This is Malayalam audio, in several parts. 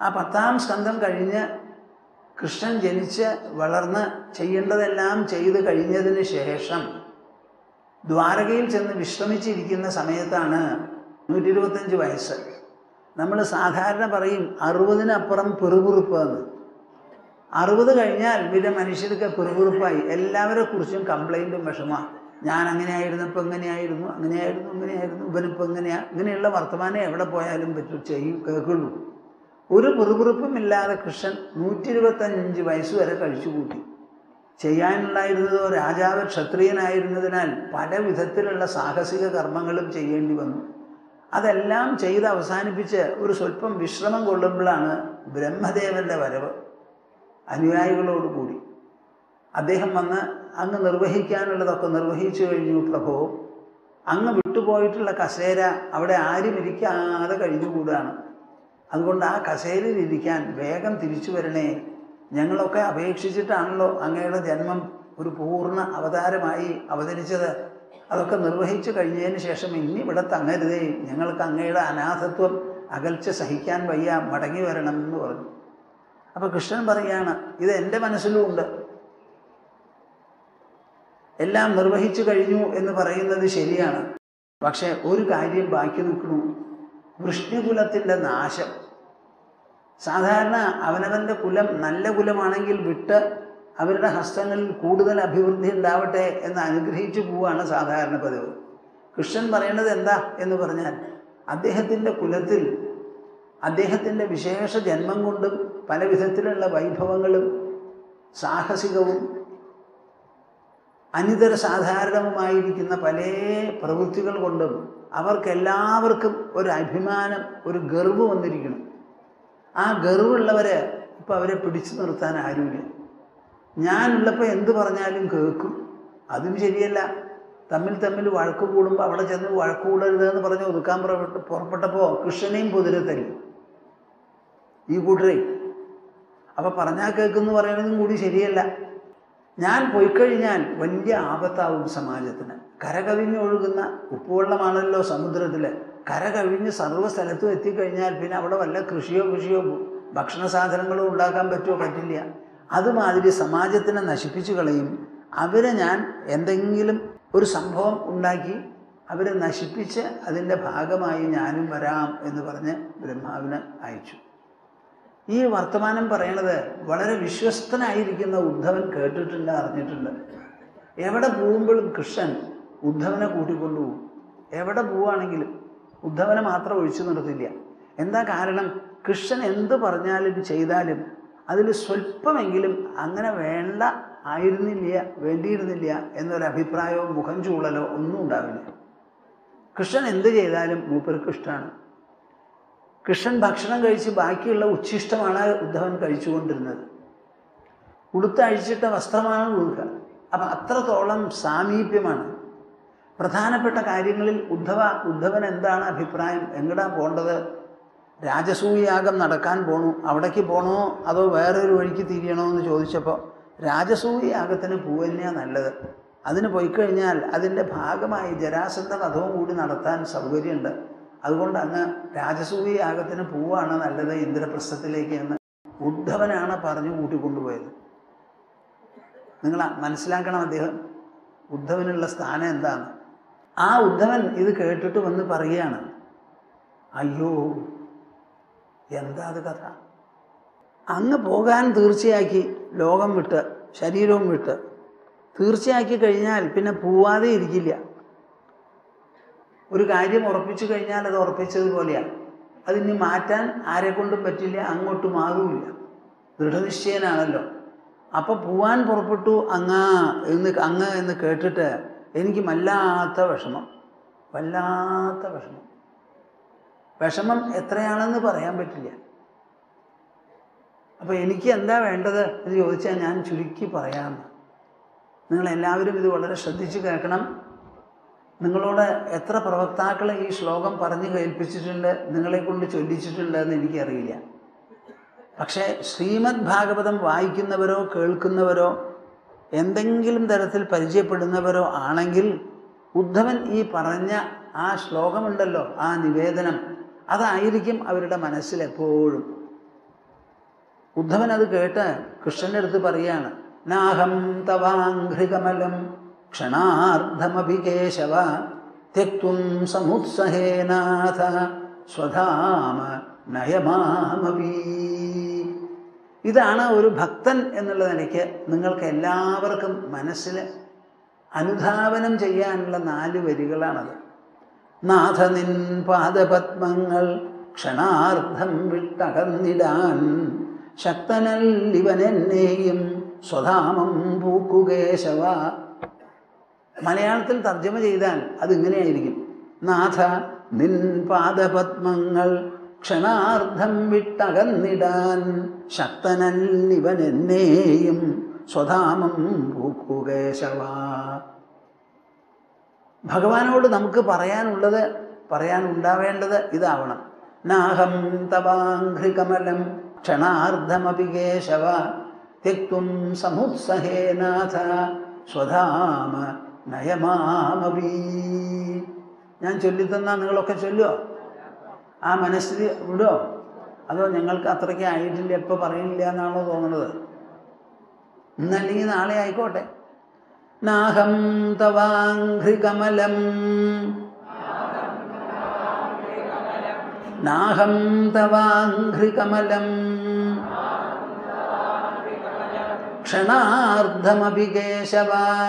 ആ പത്താം സ്കന്ധം കഴിഞ്ഞ് കൃഷ്ണൻ ജനിച്ച് വളർന്ന് ചെയ്യേണ്ടതെല്ലാം ചെയ്ത് കഴിഞ്ഞതിന് ശേഷം ദ്വാരകയിൽ ചെന്ന് വിശ്രമിച്ചിരിക്കുന്ന സമയത്താണ് നൂറ്റി ഇരുപത്തഞ്ച് വയസ്സ് നമ്മൾ സാധാരണ പറയും അറുപതിനപ്പുറം പിറുപിറുപ്പ് എന്ന് അറുപത് കഴിഞ്ഞാൽ പിന്നെ മനുഷ്യർക്ക് പിറുപിറുപ്പായി എല്ലാവരെ കുറിച്ചും കംപ്ലൈൻറ്റും വിഷമമാണ് ഞാൻ അങ്ങനെയായിരുന്നു ഇപ്പം ഇങ്ങനെയായിരുന്നു അങ്ങനെയായിരുന്നു ഇങ്ങനെയായിരുന്നു ഇവനിപ്പോൾ ഇങ്ങനെയാ ഇങ്ങനെയുള്ള വർത്തമാനം എവിടെ പോയാലും പറ്റും ചെയ്യും കേൾക്കുള്ളൂ ഒരു പിറുപിറുപ്പും ഇല്ലാതെ കൃഷ്ണൻ നൂറ്റി ഇരുപത്തഞ്ച് വയസ്സ് വരെ കഴിച്ചു കൂട്ടി ചെയ്യാനുണ്ടായിരുന്നതോ രാജാവ് ക്ഷത്രിയനായിരുന്നതിനാൽ പല വിധത്തിലുള്ള സാഹസിക കർമ്മങ്ങളും ചെയ്യേണ്ടി വന്നു അതെല്ലാം ചെയ്ത് അവസാനിപ്പിച്ച് ഒരു സ്വല്പം വിശ്രമം കൊള്ളുമ്പോഴാണ് ബ്രഹ്മദേവന്റെ വരവ് അനുയായികളോടുകൂടി അദ്ദേഹം വന്ന് അങ്ങ് നിർവഹിക്കാനുള്ളതൊക്കെ നിർവഹിച്ചു കഴിഞ്ഞു പ്രഭു അങ്ങ് വിട്ടുപോയിട്ടുള്ള കസേര അവിടെ ആരും ഇരിക്കാതെ കഴിഞ്ഞുകൂടാണ് അതുകൊണ്ട് ആ കസേരയിൽ ഇരിക്കാൻ വേഗം തിരിച്ചു വരണേ ഞങ്ങളൊക്കെ അപേക്ഷിച്ചിട്ടാണല്ലോ അങ്ങയുടെ ജന്മം ഒരു പൂർണ്ണ അവതാരമായി അവതരിച്ചത് അതൊക്കെ നിർവഹിച്ചു കഴിഞ്ഞതിന് ശേഷം ഇനി ഇവിടെ തങ്ങരുതേ ഞങ്ങൾക്ക് അങ്ങയുടെ അനാഥത്വം അകൽച്ച സഹിക്കാൻ വയ്യ മടങ്ങി വരണം എന്ന് പറഞ്ഞു അപ്പൊ കൃഷ്ണൻ പറയാണ് ഇത് എൻ്റെ മനസ്സിലും ഉണ്ട് എല്ലാം നിർവഹിച്ചു കഴിഞ്ഞു എന്ന് പറയുന്നത് ശരിയാണ് പക്ഷെ ഒരു കാര്യം ബാക്കി നിൽക്കണു വൃഷ്ണികുലത്തിൻ്റെ നാശം സാധാരണ അവനവൻ്റെ കുലം നല്ല കുലമാണെങ്കിൽ വിട്ട് അവരുടെ ഹസ്തങ്ങളിൽ കൂടുതൽ അഭിവൃദ്ധി ഉണ്ടാവട്ടെ എന്ന് അനുഗ്രഹിച്ചു പോവുകയാണ് സാധാരണ പതിവ് കൃഷ്ണൻ പറയേണ്ടത് എന്താ എന്ന് പറഞ്ഞാൽ അദ്ദേഹത്തിൻ്റെ കുലത്തിൽ അദ്ദേഹത്തിൻ്റെ വിശേഷ ജന്മം കൊണ്ടും പല വിധത്തിലുള്ള വൈഭവങ്ങളും സാഹസികവും അനിതര സാധാരണവുമായിരിക്കുന്ന പല പ്രവൃത്തികൾ കൊണ്ടും അവർക്കെല്ലാവർക്കും ഒരു അഭിമാനം ഒരു ഗർവ് വന്നിരിക്കണം ആ ഗർവുള്ളവരെ ഇപ്പം അവരെ പിടിച്ചു നിർത്താൻ ആരുമില്ല ഞാനുള്ളപ്പോൾ എന്ത് പറഞ്ഞാലും കേൾക്കും അതും ശരിയല്ല തമ്മിൽ തമ്മിൽ വഴക്ക് കൂടുമ്പോൾ അവിടെ ചെന്ന് വഴക്ക് കൂടരുത് എന്ന് പറഞ്ഞ് ഒതുക്കാൻ പുറപ്പെട്ട് പുറപ്പെട്ടപ്പോൾ കൃഷ്ണനെയും പൊതിരെ തരും ഈ കൂട്ടരെ അപ്പം പറഞ്ഞാൽ കേൾക്കുന്നു പറയുന്നതും കൂടി ശരിയല്ല ഞാൻ പോയിക്കഴിഞ്ഞാൽ വലിയ ആപത്താവും സമാജത്തിന് കരകവിഞ്ഞ് ഒഴുകുന്ന ഉപ്പുവെള്ളമാണല്ലോ സമുദ്രത്തിൽ കരകവിഞ്ഞ് സർവ്വ സ്ഥലത്തും എത്തിക്കഴിഞ്ഞാൽ പിന്നെ അവിടെ വല്ല കൃഷിയോ കൃഷിയോ ഭക്ഷണ സാധനങ്ങളോ ഉണ്ടാക്കാൻ പറ്റുമോ പറ്റില്ല അതുമാതിരി സമാജത്തിനെ നശിപ്പിച്ചു കളയും അവരെ ഞാൻ എന്തെങ്കിലും ഒരു സംഭവം ഉണ്ടാക്കി അവരെ നശിപ്പിച്ച് അതിൻ്റെ ഭാഗമായി ഞാനും വരാം എന്ന് പറഞ്ഞ് ബ്രഹ്മാവിനെ അയച്ചു ഈ വർത്തമാനം പറയണത് വളരെ വിശ്വസ്തനായിരിക്കുന്ന ഉദ്ധവൻ കേട്ടിട്ടുണ്ട് അറിഞ്ഞിട്ടുണ്ട് എവിടെ പോകുമ്പോഴും കൃഷ്ണൻ ഉദ്ധവനെ കൂട്ടിക്കൊണ്ടുപോകും എവിടെ പോവുകയാണെങ്കിലും ഉദ്ധവനെ മാത്രം ഒഴിച്ചു നിർത്തില്ല എന്താ കാരണം കൃഷ്ണൻ എന്ത് പറഞ്ഞാലും ചെയ്താലും അതിൽ സ്വല്പമെങ്കിലും അങ്ങനെ വേണ്ട ആയിരുന്നില്ല വേണ്ടിയിരുന്നില്ല എന്നൊരു അഭിപ്രായമോ മുഖം ചൂളലോ ഒന്നും ഉണ്ടാവില്ല കൃഷ്ണൻ എന്ത് ചെയ്താലും മൂപ്പർക്ക് ഇഷ്ടമാണ് കൃഷ്ണൻ ഭക്ഷണം കഴിച്ച് ബാക്കിയുള്ള ഉച്ഛിഷ്ടമാണ് ഉദ്ധവൻ കഴിച്ചുകൊണ്ടിരുന്നത് ഉടുത്തഴിച്ചിട്ട വസ്ത്രമാണ് ഉടുക്കുക അപ്പം അത്രത്തോളം സാമീപ്യമാണ് പ്രധാനപ്പെട്ട കാര്യങ്ങളിൽ ഉദ്ധവ ഉദ്ധവൻ എന്താണ് അഭിപ്രായം എങ്ങടാ പോണ്ടത് രാജസൂയാഗം നടക്കാൻ പോണു അവിടേക്ക് പോണോ അതോ വേറൊരു വഴിക്ക് തിരിയണോ എന്ന് ചോദിച്ചപ്പോൾ രാജസൂയാഗത്തിന് പോവുകയാണ് നല്ലത് അതിന് പോയി കഴിഞ്ഞാൽ അതിൻ്റെ ഭാഗമായി ജരാസന്ധ വധവും കൂടി നടത്താൻ സൗകര്യമുണ്ട് അതുകൊണ്ട് അങ്ങ് രാജസൂയാഗത്തിന് പോവാണ് നല്ലത് ഇന്ദ്രപ്രസ്ഥത്തിലേക്ക് എന്ന് ഉദ്ധവനാണ് പറഞ്ഞു കൂട്ടിക്കൊണ്ടുപോയത് നിങ്ങൾ മനസ്സിലാക്കണം അദ്ദേഹം ഉദ്ധവനുള്ള സ്ഥാനം എന്താണ് ആ ഉദ്ധവൻ ഇത് കേട്ടിട്ട് വന്ന് പറയുകയാണ് അയ്യോ എന്താ അത് കഥ അങ്ങ് പോകാൻ തീർച്ചയാക്കി ലോകം വിട്ട് ശരീരവും വിട്ട് തീർച്ചയാക്കി കഴിഞ്ഞാൽ പിന്നെ പോവാതെ ഇരിക്കില്ല ഒരു കാര്യം ഉറപ്പിച്ചു കഴിഞ്ഞാൽ അത് ഉറപ്പിച്ചതുപോലെയാണ് അതിനി മാറ്റാൻ ആരെ കൊണ്ടും പറ്റില്ല അങ്ങോട്ട് മാറുമില്ല ദൃഢനിശ്ചയനാണല്ലോ അപ്പോൾ പോവാൻ പുറപ്പെട്ടു അങ്ങാ എന്ന് അങ്ങ് എന്ന് കേട്ടിട്ട് എനിക്ക് വല്ലാത്ത വിഷമം വല്ലാത്ത വിഷമം വിഷമം എത്രയാണെന്ന് പറയാൻ പറ്റില്ല അപ്പോൾ എനിക്ക് എന്താ വേണ്ടത് എന്ന് ചോദിച്ചാൽ ഞാൻ ചുരുക്കി പറയാം നിങ്ങളെല്ലാവരും ഇത് വളരെ ശ്രദ്ധിച്ച് കേൾക്കണം നിങ്ങളോട് എത്ര പ്രവക്താക്കൾ ഈ ശ്ലോകം പറഞ്ഞു കേൾപ്പിച്ചിട്ടുണ്ട് നിങ്ങളെ കൊണ്ട് ചൊല്ലിച്ചിട്ടുണ്ട് എന്ന് എനിക്കറിയില്ല പക്ഷേ ശ്രീമദ് ഭാഗവതം വായിക്കുന്നവരോ കേൾക്കുന്നവരോ എന്തെങ്കിലും തരത്തിൽ പരിചയപ്പെടുന്നവരോ ആണെങ്കിൽ ഉദ്ധവൻ ഈ പറഞ്ഞ ആ ശ്ലോകമുണ്ടല്ലോ ആ നിവേദനം അതായിരിക്കും അവരുടെ മനസ്സിൽ എപ്പോഴും ഉദ്ധവൻ അത് കേട്ട് കൃഷ്ണന്റെ അടുത്ത് പറയാണ് നാഹം തവാഘ്രികമലം ക്ഷണാർദ്ധമഭി കേശവ തെക്തും സമുത്സഹേനാഥ സ്വധാമ നയമാമപി ഇതാണ് ഒരു ഭക്തൻ എന്നുള്ള നിലയ്ക്ക് നിങ്ങൾക്ക് എല്ലാവർക്കും മനസ്സിൽ അനുധാവനം ചെയ്യാനുള്ള നാല് വരികളാണത് നാഥ നിൻ പാദപത്മങ്ങൾ ക്ഷണാർദ്ധം വിട്ടകന്നിടാൻ ശക്തനല്ലിവനെന്നെയും സ്വധാമം പൂക്കുകേശവ മലയാളത്തിൽ തർജ്ജമ ചെയ്താൽ അതിങ്ങനെയായിരിക്കും നാഥ നിൻ പാദപത്മങ്ങൾ ക്ഷണാർദ്ധം വിട്ടകന്നിടാൻ ശക്തനല്ലിവനെന്നെയും സ്വധാമം പൂക്കുകേശവ ഭഗവാനോട് നമുക്ക് പറയാനുള്ളത് പറയാനുണ്ടാവേണ്ടത് ഇതാവണം നാഹം തവാഘ്രികമലം ക്ഷണാർദ്ധമപി കേശവ തെക്തും സമുത്സഹേനാഥ സ്വധാമ നയമാമപി ഞാൻ ചൊല്ലിത്തന്നാൽ നിങ്ങളൊക്കെ ചൊല്ലുമോ ആ മനസ്സിൽ വിടുമോ അതോ ഞങ്ങൾക്ക് അത്രയ്ക്ക് ആയിട്ടില്ല എപ്പോൾ പറയില്ല എന്നാണോ തോന്നുന്നത് ഇന്നല്ലെങ്കിൽ നാളെ ആയിക്കോട്ടെ നാഹം തവാഘ്രികമലം നാഹം തവാഘ്രികമലം ക്ഷണാർദ്ധമപി കേശവ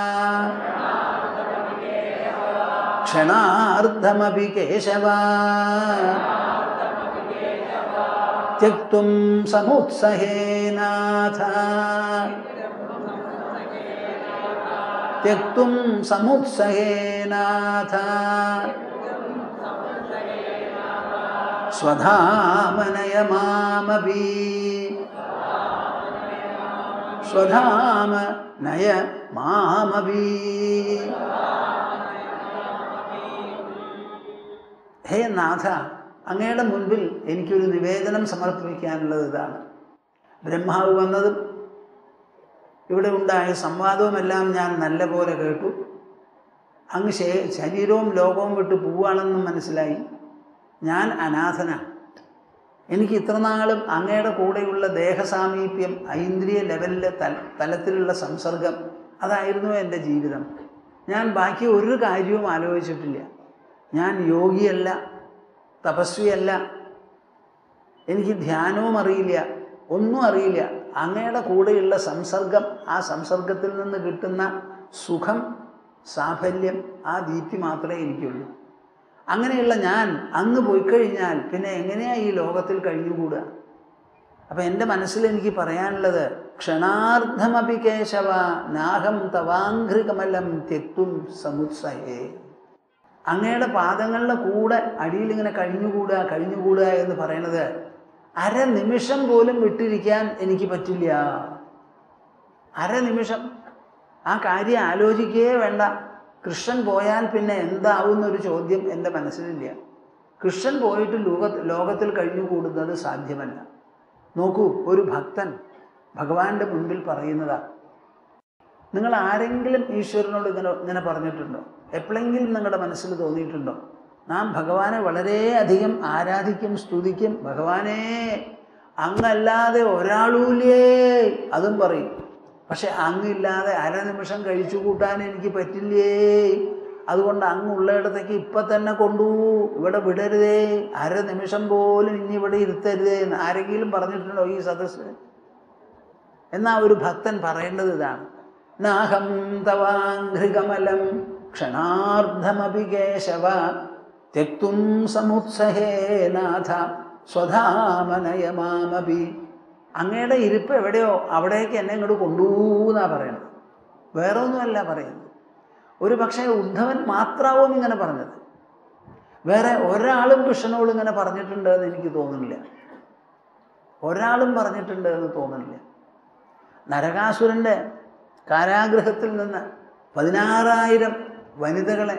ക്ഷണാർദ്ധമപി കേശവ त्यक्तुं समुत्सहेनाथ त्यक्तुं समुत्सहेनाथ स्वधामनय मामपि स्वधाम नय മാമപി ഹേ നാഥ അങ്ങയുടെ മുൻപിൽ എനിക്കൊരു നിവേദനം സമർപ്പിക്കാനുള്ളത് ഇതാണ് ബ്രഹ്മാവ് വന്നതും ഇവിടെ ഉണ്ടായ സംവാദവുമെല്ലാം ഞാൻ നല്ലപോലെ കേട്ടു അങ്ങ് ശേ- ശരീരവും ലോകവും വിട്ട് പോവുകയാണെന്നും മനസ്സിലായി ഞാൻ അനാഥനാണ് എനിക്ക് ഇത്രനാളും അങ്ങയുടെ കൂടെയുള്ള ദേഹസാമീപ്യം ഐന്ദ്രിയ ലെവലിലെ തല തലത്തിലുള്ള സംസർഗം അതായിരുന്നു എൻ്റെ ജീവിതം ഞാൻ ബാക്കി ഒരു കാര്യവും ആലോചിച്ചിട്ടില്ല ഞാൻ യോഗിയല്ല തപസ്വിയല്ല എനിക്ക് ധ്യാനവും അറിയില്ല ഒന്നും അറിയില്ല അങ്ങയുടെ കൂടെയുള്ള സംസർഗം ആ സംസർഗത്തിൽ നിന്ന് കിട്ടുന്ന സുഖം സാഫല്യം ആ ദീപ്തി മാത്രമേ എനിക്കുള്ളൂ അങ്ങനെയുള്ള ഞാൻ അങ്ങ് പോയി കഴിഞ്ഞാൽ പിന്നെ എങ്ങനെയാ ഈ ലോകത്തിൽ കഴിഞ്ഞുകൂടുക അപ്പം എൻ്റെ മനസ്സിൽ എനിക്ക് പറയാനുള്ളത് ക്ഷണാർദ്ധമപി കേശവ നാഹം തവാഘ്രികമലം തെക്തും സമുത്സഹേ അങ്ങയുടെ പാദങ്ങളുടെ കൂടെ അടിയിൽ ഇങ്ങനെ കഴിഞ്ഞുകൂടുക കഴിഞ്ഞുകൂടുക എന്ന് പറയണത് അരനിമിഷം പോലും വിട്ടിരിക്കാൻ എനിക്ക് പറ്റില്ല അരനിമിഷം ആ കാര്യം ആലോചിക്കുകയേ വേണ്ട കൃഷ്ണൻ പോയാൽ പിന്നെ എന്താവുന്നൊരു ചോദ്യം എൻ്റെ മനസ്സിലില്ല കൃഷ്ണൻ പോയിട്ട് ലോക ലോകത്തിൽ കഴിഞ്ഞുകൂടുന്നത് സാധ്യമല്ല നോക്കൂ ഒരു ഭക്തൻ ഭഗവാന്റെ മുൻപിൽ പറയുന്നതാ നിങ്ങൾ ആരെങ്കിലും ഈശ്വരനോട് ഇങ്ങനെ ഇങ്ങനെ പറഞ്ഞിട്ടുണ്ടോ എപ്പോഴെങ്കിലും നിങ്ങളുടെ മനസ്സിൽ തോന്നിയിട്ടുണ്ടോ നാം ഭഗവാനെ വളരെയധികം ആരാധിക്കും സ്തുതിക്കും ഭഗവാനെ അങ്ങല്ലാതെ ഒരാളൂലേ അതും പറയും പക്ഷെ അങ്ങില്ലാതെ അരനിമിഷം കഴിച്ചു കൂട്ടാൻ എനിക്ക് പറ്റില്ലേ അതുകൊണ്ട് അങ്ങുള്ളിടത്തേക്ക് ഇപ്പം തന്നെ കൊണ്ടു ഇവിടെ വിടരുതേ അരനിമിഷം പോലും ഇനി ഇവിടെ ഇരുത്തരുതേ എന്ന് ആരെങ്കിലും പറഞ്ഞിട്ടുണ്ടോ ഈ സദസ്സ് എന്നാ ഒരു ഭക്തൻ പറയേണ്ടത് ഇതാണ് നാഹം തവാഘ്രികമലം ക്ഷണാർദ്ധമപി കേശവ തെക്തും സമുത്സഹേ നാഥ സ്വധാമനയ മാമപി അങ്ങയുടെ ഇരിപ്പ് എവിടെയോ അവിടേക്ക് എന്നെ ഇങ്ങോട്ട് കൊണ്ടുപോകുന്നാ പറയണത് വേറെ ഒന്നുമല്ല പറയുന്നത് ഒരു പക്ഷേ ഉദ്ധവൻ മാത്രാവും ഇങ്ങനെ പറഞ്ഞത് വേറെ ഒരാളും കൃഷ്ണനോട് ഇങ്ങനെ പറഞ്ഞിട്ടുണ്ട് എന്ന് എനിക്ക് തോന്നുന്നില്ല ഒരാളും പറഞ്ഞിട്ടുണ്ട് എന്ന് തോന്നുന്നില്ല നരകാസുരൻ്റെ കാരാഗൃഹത്തിൽ നിന്ന് പതിനാറായിരം വനിതകളെ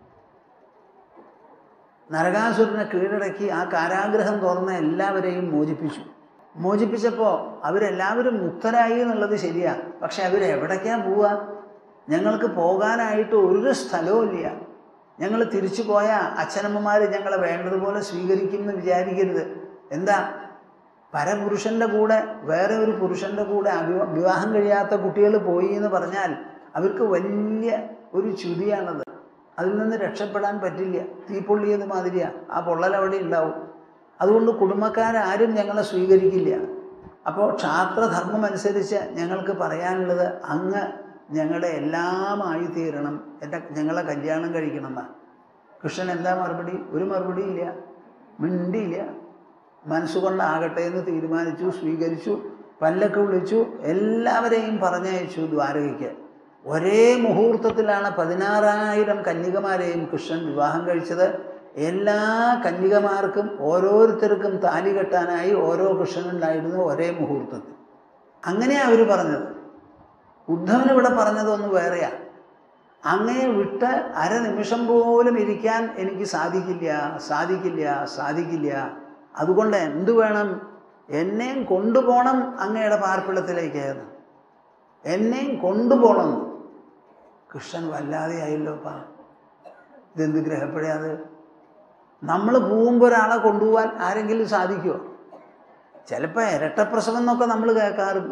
നരകാസുരനെ കീഴടക്കി ആ കാരാഗ്രഹം തുറന്ന എല്ലാവരെയും മോചിപ്പിച്ചു മോചിപ്പിച്ചപ്പോൾ അവരെല്ലാവരും മുക്തരായി എന്നുള്ളത് ശരിയാ പക്ഷെ അവരെവിടേക്കാ പോവുക ഞങ്ങൾക്ക് പോകാനായിട്ട് ഒരു സ്ഥലവും ഇല്ല ഞങ്ങൾ തിരിച്ചു പോയ അച്ഛനമ്മമാർ ഞങ്ങളെ വേണ്ടതുപോലെ സ്വീകരിക്കും എന്ന് വിചാരിക്കരുത് എന്താ പരപുരുഷൻ്റെ കൂടെ വേറെ ഒരു പുരുഷൻ്റെ കൂടെ അവിവ- വിവാഹം കഴിയാത്ത കുട്ടികൾ പോയി എന്ന് പറഞ്ഞാൽ അവർക്ക് വലിയ ഒരു ചുതിയാണത് അതിൽ നിന്ന് രക്ഷപ്പെടാൻ പറ്റില്ല തീപ്പൊള്ളിയത് മാതിരിയാ ആ പൊള്ളൽ അവിടെ ഉണ്ടാവും അതുകൊണ്ട് കുടുംബക്കാരാരും ഞങ്ങളെ സ്വീകരിക്കില്ല അപ്പോൾ ക്ഷാത്രധർമ്മം അനുസരിച്ച് ഞങ്ങൾക്ക് പറയാനുള്ളത് അങ്ങ് ഞങ്ങളുടെ എല്ലാമായി തീരണം എൻ്റെ ഞങ്ങളെ കല്യാണം കഴിക്കണം എന്നാ കൃഷ്ണൻ എന്താ മറുപടി ഒരു മറുപടി ഇല്ല മിണ്ടിയില്ല മനസ്സുകൊണ്ടാകട്ടെ എന്ന് തീരുമാനിച്ചു സ്വീകരിച്ചു പല്ലൊക്കെ വിളിച്ചു എല്ലാവരെയും പറഞ്ഞയച്ചു ദ്വാരകയ്ക്ക് ഒരേ മുഹൂർത്തത്തിലാണ് പതിനാറായിരം കന്യകമാരെയും കൃഷ്ണൻ വിവാഹം കഴിച്ചത് എല്ലാ കന്യകമാർക്കും ഓരോരുത്തർക്കും താലി കെട്ടാനായി ഓരോ കൃഷ്ണനുണ്ടായിരുന്നു ഒരേ മുഹൂർത്തത്തിൽ അങ്ങനെയാണ് അവർ പറഞ്ഞത് ഉദ്ധവൻ ഇവിടെ പറഞ്ഞതൊന്ന് വേറെയാ അങ്ങയെ വിട്ട് അരനിമിഷം പോലും ഇരിക്കാൻ എനിക്ക് സാധിക്കില്ല സാധിക്കില്ല സാധിക്കില്ല അതുകൊണ്ട് എന്തു വേണം എന്നെയും കൊണ്ടുപോകണം അങ്ങയുടെ പാർപ്പിളത്തിലേക്ക് എന്ന് എന്നെയും കൊണ്ടുപോകണം കൃഷ്ണൻ വല്ലാതെയായല്ലോപ്പാ ഇതെന്ത് ഗ്രഹപ്പെടാത് നമ്മൾ പോകുമ്പോൾ ഒരാളെ കൊണ്ടുപോകാൻ ആരെങ്കിലും സാധിക്കുമോ ചിലപ്പോൾ ഇരട്ടപ്രസവം എന്നൊക്കെ നമ്മൾ കേൾക്കാറുണ്ട്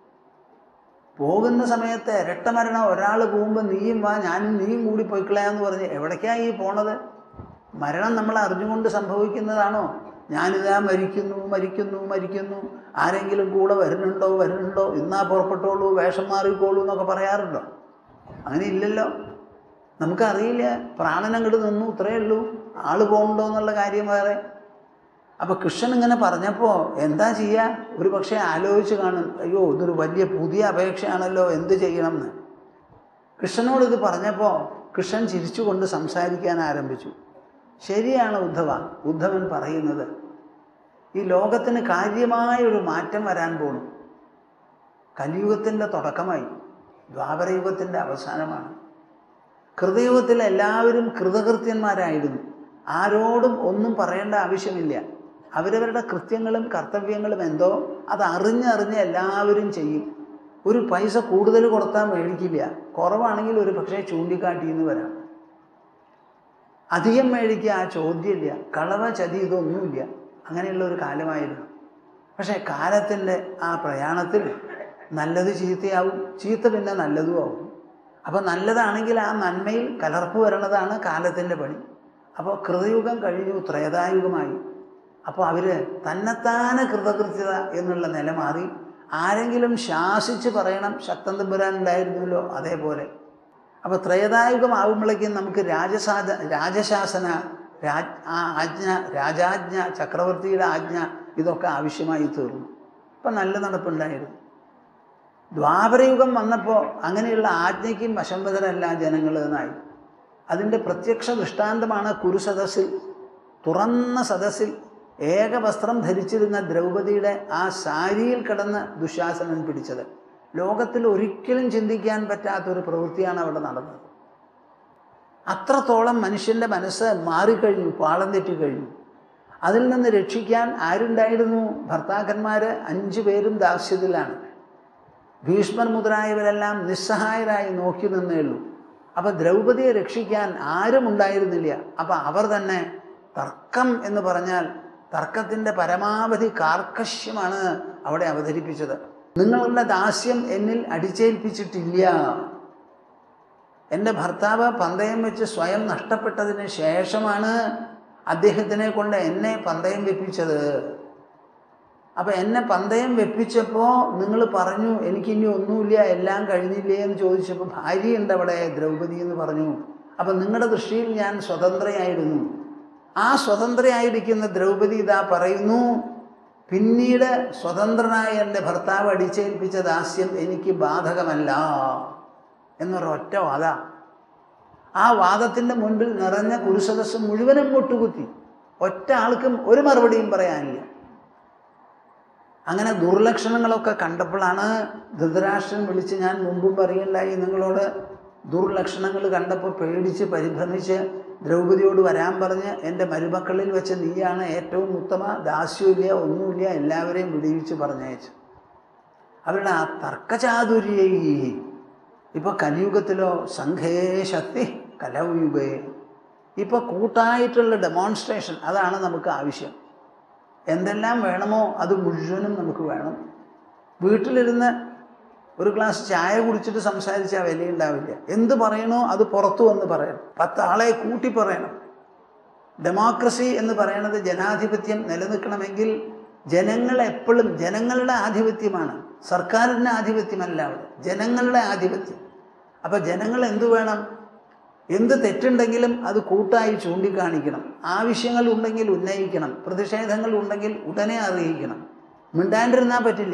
പോകുന്ന സമയത്ത് ഇരട്ട മരണം ഒരാൾ പോകുമ്പോൾ നീയും വാ ഞാനും നീയും കൂടി പോയിക്കളയാന്ന് പറഞ്ഞ് എവിടേക്കാ ഈ പോണത് മരണം നമ്മൾ അറിഞ്ഞുകൊണ്ട് സംഭവിക്കുന്നതാണോ ഞാനിതാ മരിക്കുന്നു മരിക്കുന്നു മരിക്കുന്നു ആരെങ്കിലും കൂടെ വരുന്നുണ്ടോ വരുന്നുണ്ടോ ഇന്നാ പുറപ്പെട്ടോളൂ വേഷം മാറിക്കോളൂ എന്നൊക്കെ പറയാറുണ്ടോ അങ്ങനെ ഇല്ലല്ലോ നമുക്കറിയില്ല പ്രാണൻ അങ്ങോട്ട് നിന്നു ഇത്രയേ ഉള്ളൂ ആള് പോകണ്ടോ എന്നുള്ള കാര്യം വേറെ അപ്പോൾ കൃഷ്ണൻ ഇങ്ങനെ പറഞ്ഞപ്പോൾ എന്താ ചെയ്യുക ഒരു പക്ഷേ ആലോചിച്ച് കാണും അയ്യോ ഇതൊരു വലിയ പുതിയ അപേക്ഷയാണല്ലോ എന്ത് ചെയ്യണം എന്ന് കൃഷ്ണനോട് ഇത് പറഞ്ഞപ്പോൾ കൃഷ്ണൻ ചിരിച്ചുകൊണ്ട് സംസാരിക്കാൻ ആരംഭിച്ചു ശരിയാണ് ഉദ്ധവ ഉദ്ധവൻ പറയുന്നത് ഈ ലോകത്തിന് കാര്യമായ ഒരു മാറ്റം വരാൻ പോണു കലിയുഗത്തിൻ്റെ തുടക്കമായി ദ്വാപരയുഗത്തിൻ്റെ അവസാനമാണ് കൃതയുഗത്തിൽ എല്ലാവരും കൃതകൃത്യന്മാരായിരുന്നു ആരോടും ഒന്നും പറയേണ്ട ആവശ്യമില്ല അവരവരുടെ കൃത്യങ്ങളും കർത്തവ്യങ്ങളും എന്തോ അത് അറിഞ്ഞറിഞ്ഞ് എല്ലാവരും ചെയ്യും ഒരു പൈസ കൂടുതൽ കൊടുത്താൽ മേടിക്കില്ല കുറവാണെങ്കിൽ ഒരു പക്ഷേ ചൂണ്ടിക്കാട്ടിന്ന് വരാം അധികം മേടിക്കുക ആ ചോദ്യമില്ല കളവ ചതി ഇതൊന്നുമില്ല അങ്ങനെയുള്ള ഒരു കാലമായിരുന്നു പക്ഷേ കാലത്തിൻ്റെ ആ പ്രയാണത്തിൽ നല്ലത് ചീത്തയാവും ചീത്ത പിന്നെ നല്ലതും ആവും അപ്പോൾ നല്ലതാണെങ്കിൽ ആ നന്മയിൽ കലർപ്പ് വരണതാണ് കാലത്തിൻ്റെ പണി അപ്പോൾ കൃതയുഗം കഴിഞ്ഞു ത്രേതായുഗമായി അപ്പോൾ അവർ തന്നെത്താനെ കൃതകൃത്യത എന്നുള്ള നില മാറി ആരെങ്കിലും ശാസിച്ച് പറയണം ശക്തൻ തമ്പുരാൻ ഉണ്ടായിരുന്നല്ലോ അതേപോലെ അപ്പോൾ ത്രേതായുഗം ആകുമ്പോഴേക്കും നമുക്ക് രാജസാധ രാജശാസന രാജ് ആ ആജ്ഞ രാജാജ്ഞ ചക്രവർത്തിയുടെ ആജ്ഞ ഇതൊക്കെ ആവശ്യമായി തീർന്നു ഇപ്പം നല്ല നടപ്പുണ്ടായിരുന്നു ദ്വാപരയുഗം വന്നപ്പോൾ അങ്ങനെയുള്ള ആജ്ഞയ്ക്കും വശംവതരല്ല ജനങ്ങൾ എന്നായി അതിൻ്റെ പ്രത്യക്ഷ ദൃഷ്ടാന്തമാണ് കുരുസദസ്സിൽ തുറന്ന സദസ്സിൽ ഏക വസ്ത്രം ധരിച്ചിരുന്ന ദ്രൗപദിയുടെ ആ സാരിയിൽ കിടന്ന് ദുശാസനൻ പിടിച്ചത് ലോകത്തിൽ ഒരിക്കലും ചിന്തിക്കാൻ പറ്റാത്തൊരു പ്രവൃത്തിയാണ് അവിടെ നടന്നത് അത്രത്തോളം മനുഷ്യൻ്റെ മനസ്സ് മാറിക്കഴിഞ്ഞു പാളം തെറ്റിക്കഴിഞ്ഞു അതിൽ നിന്ന് രക്ഷിക്കാൻ ആരുണ്ടായിരുന്നു ഭർത്താക്കന്മാർ അഞ്ചു പേരും ദാസ്യത്തിലാണ് ഭീഷ്മർ മുതലായവരെല്ലാം നിസ്സഹായരായി നോക്കി നിന്നേ ഉള്ളൂ അപ്പം ദ്രൗപദിയെ രക്ഷിക്കാൻ ആരും ഉണ്ടായിരുന്നില്ല അപ്പം അവർ തന്നെ തർക്കം എന്ന് പറഞ്ഞാൽ തർക്കത്തിൻ്റെ പരമാവധി കാർക്കശ്യമാണ് അവിടെ അവതരിപ്പിച്ചത് നിങ്ങളുടെ ദാസ്യം എന്നിൽ അടിച്ചേൽപ്പിച്ചിട്ടില്ല എൻ്റെ ഭർത്താവ് പന്തയം വെച്ച് സ്വയം നഷ്ടപ്പെട്ടതിന് ശേഷമാണ് അദ്ദേഹത്തിനെ കൊണ്ട് എന്നെ പന്തയം വെപ്പിച്ചത് അപ്പം എന്നെ പന്തയം വെപ്പിച്ചപ്പോൾ നിങ്ങൾ പറഞ്ഞു എനിക്കിനി ഒന്നുമില്ല എല്ലാം കഴിഞ്ഞില്ലേ എന്ന് ചോദിച്ചപ്പോൾ ഭാര്യയുണ്ട് അവിടെ ദ്രൗപദി എന്ന് പറഞ്ഞു അപ്പം നിങ്ങളുടെ ദൃഷ്ടിയിൽ ഞാൻ സ്വതന്ത്രയായിരുന്നു ആ സ്വതന്ത്രയായിരിക്കുന്ന ദ്രൗപദി ഇതാ പറയുന്നു പിന്നീട് സ്വതന്ത്രനായ എൻ്റെ ഭർത്താവ് അടിച്ചേൽപ്പിച്ച ദാസ്യം എനിക്ക് ബാധകമല്ല എന്നൊരൊറ്റ വാദ ആ വാദത്തിൻ്റെ മുൻപിൽ നിറഞ്ഞ കുരുസദസ് മുഴുവനും മുട്ടുകുത്തി ഒറ്റ ആൾക്കും ഒരു മറുപടിയും പറയാനില്ല അങ്ങനെ ദുർലക്ഷണങ്ങളൊക്കെ കണ്ടപ്പോഴാണ് ധൃതരാഷ്ട്രൻ വിളിച്ച് ഞാൻ മുമ്പും പറയുണ്ടായി നിങ്ങളോട് ദുർലക്ഷണങ്ങൾ കണ്ടപ്പോൾ പേടിച്ച് പരിഭ്രമിച്ച് ദ്രൗപദിയോട് വരാൻ പറഞ്ഞ് എൻ്റെ മരുമക്കളിൽ വെച്ച് നീയാണ് ഏറ്റവും ഉത്തമ ദാസ്യമില്ല ഒന്നുമില്ല എല്ലാവരെയും വിടിവിച്ച് പറഞ്ഞയച്ചു അവരുടെ ആ തർക്കചാതുര്യ ഇപ്പോൾ കലിയുഗത്തിലോ സംഘേ ശക്തി കലയുഗേ ഇപ്പോൾ കൂട്ടായിട്ടുള്ള ഡെമോൺസ്ട്രേഷൻ അതാണ് നമുക്ക് ആവശ്യം എന്തെല്ലാം വേണമോ അത് മുഴുവനും നമുക്ക് വേണം വീട്ടിലിരുന്ന് ഒരു ഗ്ലാസ് ചായ കുടിച്ചിട്ട് സംസാരിച്ചാൽ വിലയുണ്ടാവില്ല എന്ത് പറയണോ അത് പുറത്തു വന്ന് പറയണം പത്താളെ കൂട്ടി പറയണം ഡെമോക്രസി എന്ന് പറയുന്നത് ജനാധിപത്യം നിലനിൽക്കണമെങ്കിൽ ജനങ്ങൾ എപ്പോഴും ജനങ്ങളുടെ ആധിപത്യമാണ് സർക്കാരിൻ്റെ ആധിപത്യമല്ല അവിടെ ജനങ്ങളുടെ ആധിപത്യം അപ്പം ജനങ്ങൾ എന്തു വേണം എന്ത് തെറ്റുണ്ടെങ്കിലും അത് കൂട്ടായി ചൂണ്ടിക്കാണിക്കണം ആവശ്യങ്ങൾ ഉണ്ടെങ്കിൽ ഉന്നയിക്കണം പ്രതിഷേധങ്ങൾ ഉണ്ടെങ്കിൽ ഉടനെ അറിയിക്കണം മിണ്ടാണ്ടിരുന്നാൽ പറ്റില്ല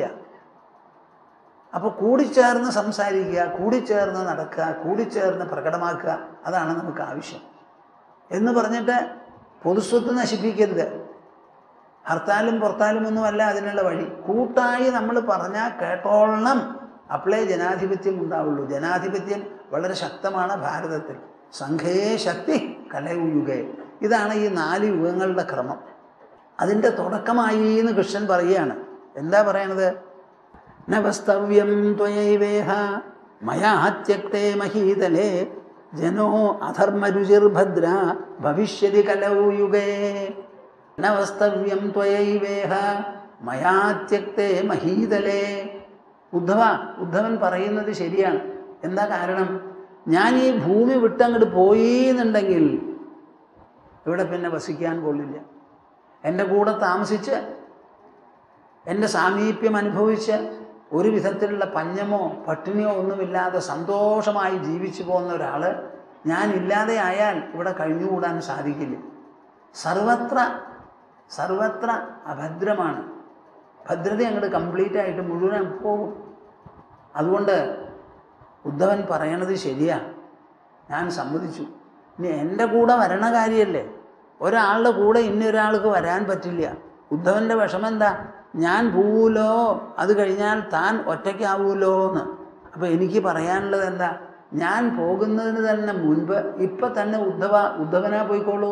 അപ്പോൾ കൂടിച്ചേർന്ന് സംസാരിക്കുക കൂടിച്ചേർന്ന് നടക്കുക കൂടിച്ചേർന്ന് പ്രകടമാക്കുക അതാണ് നമുക്ക് ആവശ്യം എന്ന് പറഞ്ഞിട്ട് പൊതുസ്വത്ത് നശിപ്പിക്കരുത് ഹർത്താലും പുറത്താലും ഒന്നുമല്ല അതിനുള്ള വഴി കൂട്ടായി നമ്മൾ പറഞ്ഞാൽ കേട്ടോളണം അപ്പോഴേ ജനാധിപത്യം ഉണ്ടാവുള്ളൂ ജനാധിപത്യം വളരെ ശക്തമാണ് ഭാരതത്തിൽ സംഘേ ശക്തി കലയുഗേ ഇതാണ് ഈ നാല് യുഗങ്ങളുടെ ക്രമം അതിൻ്റെ തുടക്കമായി എന്ന് കൃഷ്ണൻ പറയുകയാണ് എന്താ പറയണത് നവസ്തവ്യം ത്വയൈവേഹ മയാത്യക്തേ മഹീതലേ ജനോ അധർമ്മരുചിർഭദ്ര ഭവിഷ്യതി കലൗ യുഗേ നവസ്തവ്യം ത്വയൈവേഹ മയാത്യക്തേ മഹീതലേ ഉദ്ധവ ഉദ്ധവൻ പറയുന്നത് ശരിയാണ് എന്താ കാരണം ഞാൻ ഈ ഭൂമി വിട്ടങ്ങോട്ട് പോയി എന്നുണ്ടെങ്കിൽ ഇവിടെ പിന്നെ വസിക്കാൻ കൊള്ളില്ല എൻ്റെ കൂടെ താമസിച്ച് എൻ്റെ സാമീപ്യം അനുഭവിച്ച് ഒരു വിധത്തിലുള്ള പഞ്ഞമോ പട്ടിണിയോ ഒന്നുമില്ലാതെ സന്തോഷമായി ജീവിച്ചു പോകുന്ന ഒരാൾ ഞാൻ ഇല്ലാതെ ആയാൽ ഇവിടെ കഴിഞ്ഞുകൂടാൻ സാധിക്കില്ല സർവത്ര സർവത്ര അഭദ്രമാണ് ഭദ്രത അങ്ങോട്ട് കംപ്ലീറ്റ് ആയിട്ട് മുഴുവൻ പോകും അതുകൊണ്ട് ഉദ്ധവൻ പറയണത് ശരിയാ ഞാൻ സമ്മതിച്ചു ഇനി എൻ്റെ കൂടെ വരണ കാര്യമല്ലേ ഒരാളുടെ കൂടെ ഇന്നൊരാൾക്ക് വരാൻ പറ്റില്ല ഉദ്ധവൻ്റെ വിഷമം എന്താ ഞാൻ പോവൂലോ അത് കഴിഞ്ഞാൽ താൻ ഒറ്റയ്ക്കാവൂലോ എന്ന് അപ്പോൾ എനിക്ക് പറയാനുള്ളത് എന്താ ഞാൻ പോകുന്നതിന് തന്നെ മുൻപ് ഇപ്പം തന്നെ ഉദ്ധവ ഉദ്ധവനാ പോയിക്കോളൂ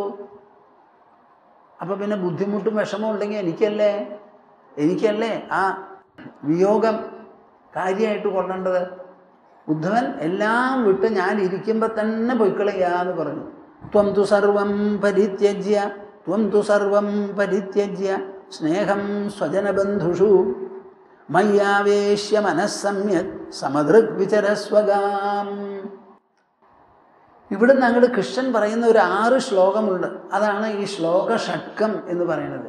അപ്പോൾ പിന്നെ ബുദ്ധിമുട്ടും വിഷമവും ഉണ്ടെങ്കിൽ എനിക്കല്ലേ എനിക്കല്ലേ ആ വിയോഗം കാര്യമായിട്ട് കൊള്ളേണ്ടത് ഉദ്ധവൻ എല്ലാം വിട്ട് ഞാൻ ഇരിക്കുമ്പോൾ തന്നെ പൊയ്ക്കളയാന്ന് പറഞ്ഞു ത്വം തു സർവം പരിത്യജ്യ ത്വം തു സർവം പരിത്യജ്യ സ്നേഹം സ്വജനബന്ധുഷു മയ്യാവേശ്യ മനസ്സമ്യത് സമദൃഗ് വിചരസ്വകാം ഇവിടുന്ന് അങ്ങോട്ട് കൃഷ്ണൻ പറയുന്ന ഒരു ആറ് ശ്ലോകമുണ്ട് അതാണ് ഈ ശ്ലോക ഷട്കം എന്ന് പറയുന്നത്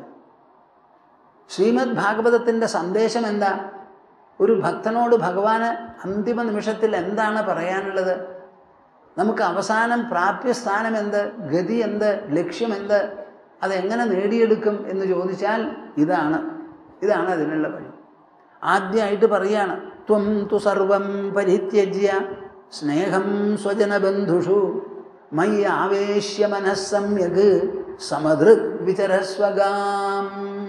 ശ്രീമദ് ഭാഗവതത്തിൻ്റെ സന്ദേശം എന്താ ഒരു ഭക്തനോട് ഭഗവാന് അന്തിമ നിമിഷത്തിൽ എന്താണ് പറയാനുള്ളത് നമുക്ക് അവസാനം പ്രാപ്യസ്ഥാനം എന്ത് ഗതി എന്ത് ലക്ഷ്യം എന്ത് അതെങ്ങനെ നേടിയെടുക്കും എന്ന് ചോദിച്ചാൽ ഇതാണ് ഇതാണ് അതിനുള്ള വഴി ആദ്യമായിട്ട് പറയാണ് ത്വം തു സർവം പരിത്യജ്യ സ്നേഹം സ്വജനബന്ധുഷു മയ്യ ആവേശ്യ മനസ്സമ്യക് സമദൃക് വിചരസ്വകാം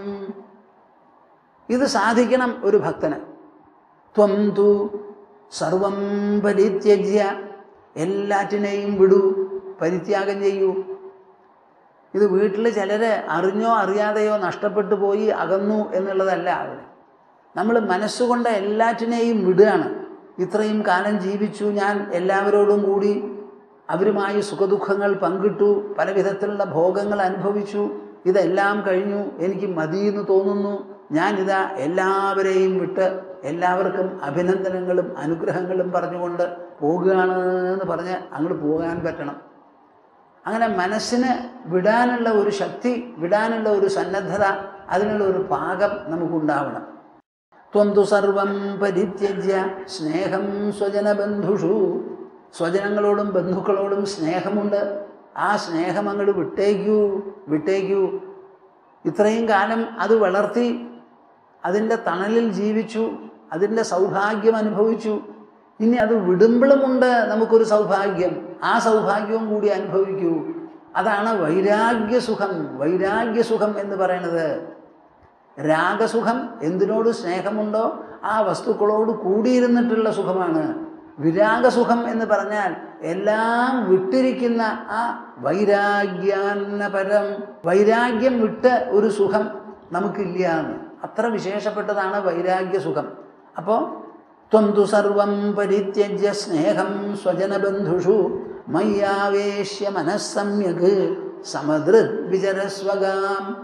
ഇത് സാധിക്കണം ഒരു ഭക്തന് ത്വം തു സർവം പരിത്യജ്യ എല്ലാറ്റിനെയും വിടൂ പരിത്യാഗം ചെയ്യൂ ഇത് വീട്ടിൽ ചിലർ അറിഞ്ഞോ അറിയാതെയോ നഷ്ടപ്പെട്ടു പോയി അകന്നു എന്നുള്ളതല്ല അവിടെ നമ്മൾ മനസ്സുകൊണ്ട് എല്ലാറ്റിനെയും വിടുകയാണ് ഇത്രയും കാലം ജീവിച്ചു ഞാൻ എല്ലാവരോടും കൂടി അവരുമായി സുഖദുഃഖങ്ങൾ പങ്കിട്ടു പല വിധത്തിലുള്ള ഭോഗങ്ങൾ അനുഭവിച്ചു ഇതെല്ലാം കഴിഞ്ഞു എനിക്ക് മതിയെന്ന് തോന്നുന്നു ഞാനിതാ എല്ലാവരെയും വിട്ട് എല്ലാവർക്കും അഭിനന്ദനങ്ങളും അനുഗ്രഹങ്ങളും പറഞ്ഞുകൊണ്ട് പോകുകയാണ് എന്ന് പറഞ്ഞ് അങ്ങോട്ട് പോകാൻ പറ്റണം അങ്ങനെ മനസ്സിന് വിടാനുള്ള ഒരു ശക്തി വിടാനുള്ള ഒരു സന്നദ്ധത അതിനുള്ള ഒരു പാകം നമുക്കുണ്ടാവണം ത്വം തു സർവം പരിത്യജ്യ സ്നേഹം സ്വജനബന്ധുഷു സ്വജനങ്ങളോടും ബന്ധുക്കളോടും സ്നേഹമുണ്ട് ആ സ്നേഹം അങ്ങോട്ട് വിട്ടേക്കൂ വിട്ടേക്കൂ ഇത്രയും കാലം അത് വളർത്തി അതിൻ്റെ തണലിൽ ജീവിച്ചു അതിൻ്റെ സൗഭാഗ്യം അനുഭവിച്ചു ഇനി അത് വിടുമ്പോഴുമുണ്ട് നമുക്കൊരു സൗഭാഗ്യം ആ സൗഭാഗ്യവും കൂടി അനുഭവിക്കൂ അതാണ് വൈരാഗ്യസുഖം വൈരാഗ്യസുഖം എന്ന് പറയുന്നത് രാഗസുഖം എന്തിനോട് സ്നേഹമുണ്ടോ ആ വസ്തുക്കളോട് കൂടിയിരുന്നിട്ടുള്ള സുഖമാണ് വിരാഗസുഖം എന്ന് പറഞ്ഞാൽ എല്ലാം വിട്ടിരിക്കുന്ന ആ വൈരാഗ്യാന്നപരം വൈരാഗ്യം വിട്ട് ഒരു സുഖം നമുക്കില്ല എന്ന് അത്ര വിശേഷപ്പെട്ടതാണ് വൈരാഗ്യസുഖം അപ്പോൾ ത്വം തു സർവം പരിത്യജ്യ സ്നേഹം സ്വജനബന്ധുഷു മയ്യാവേശ്യ മനസ്സമ്യക് സമദൃഗ് വിചരസ്വകാം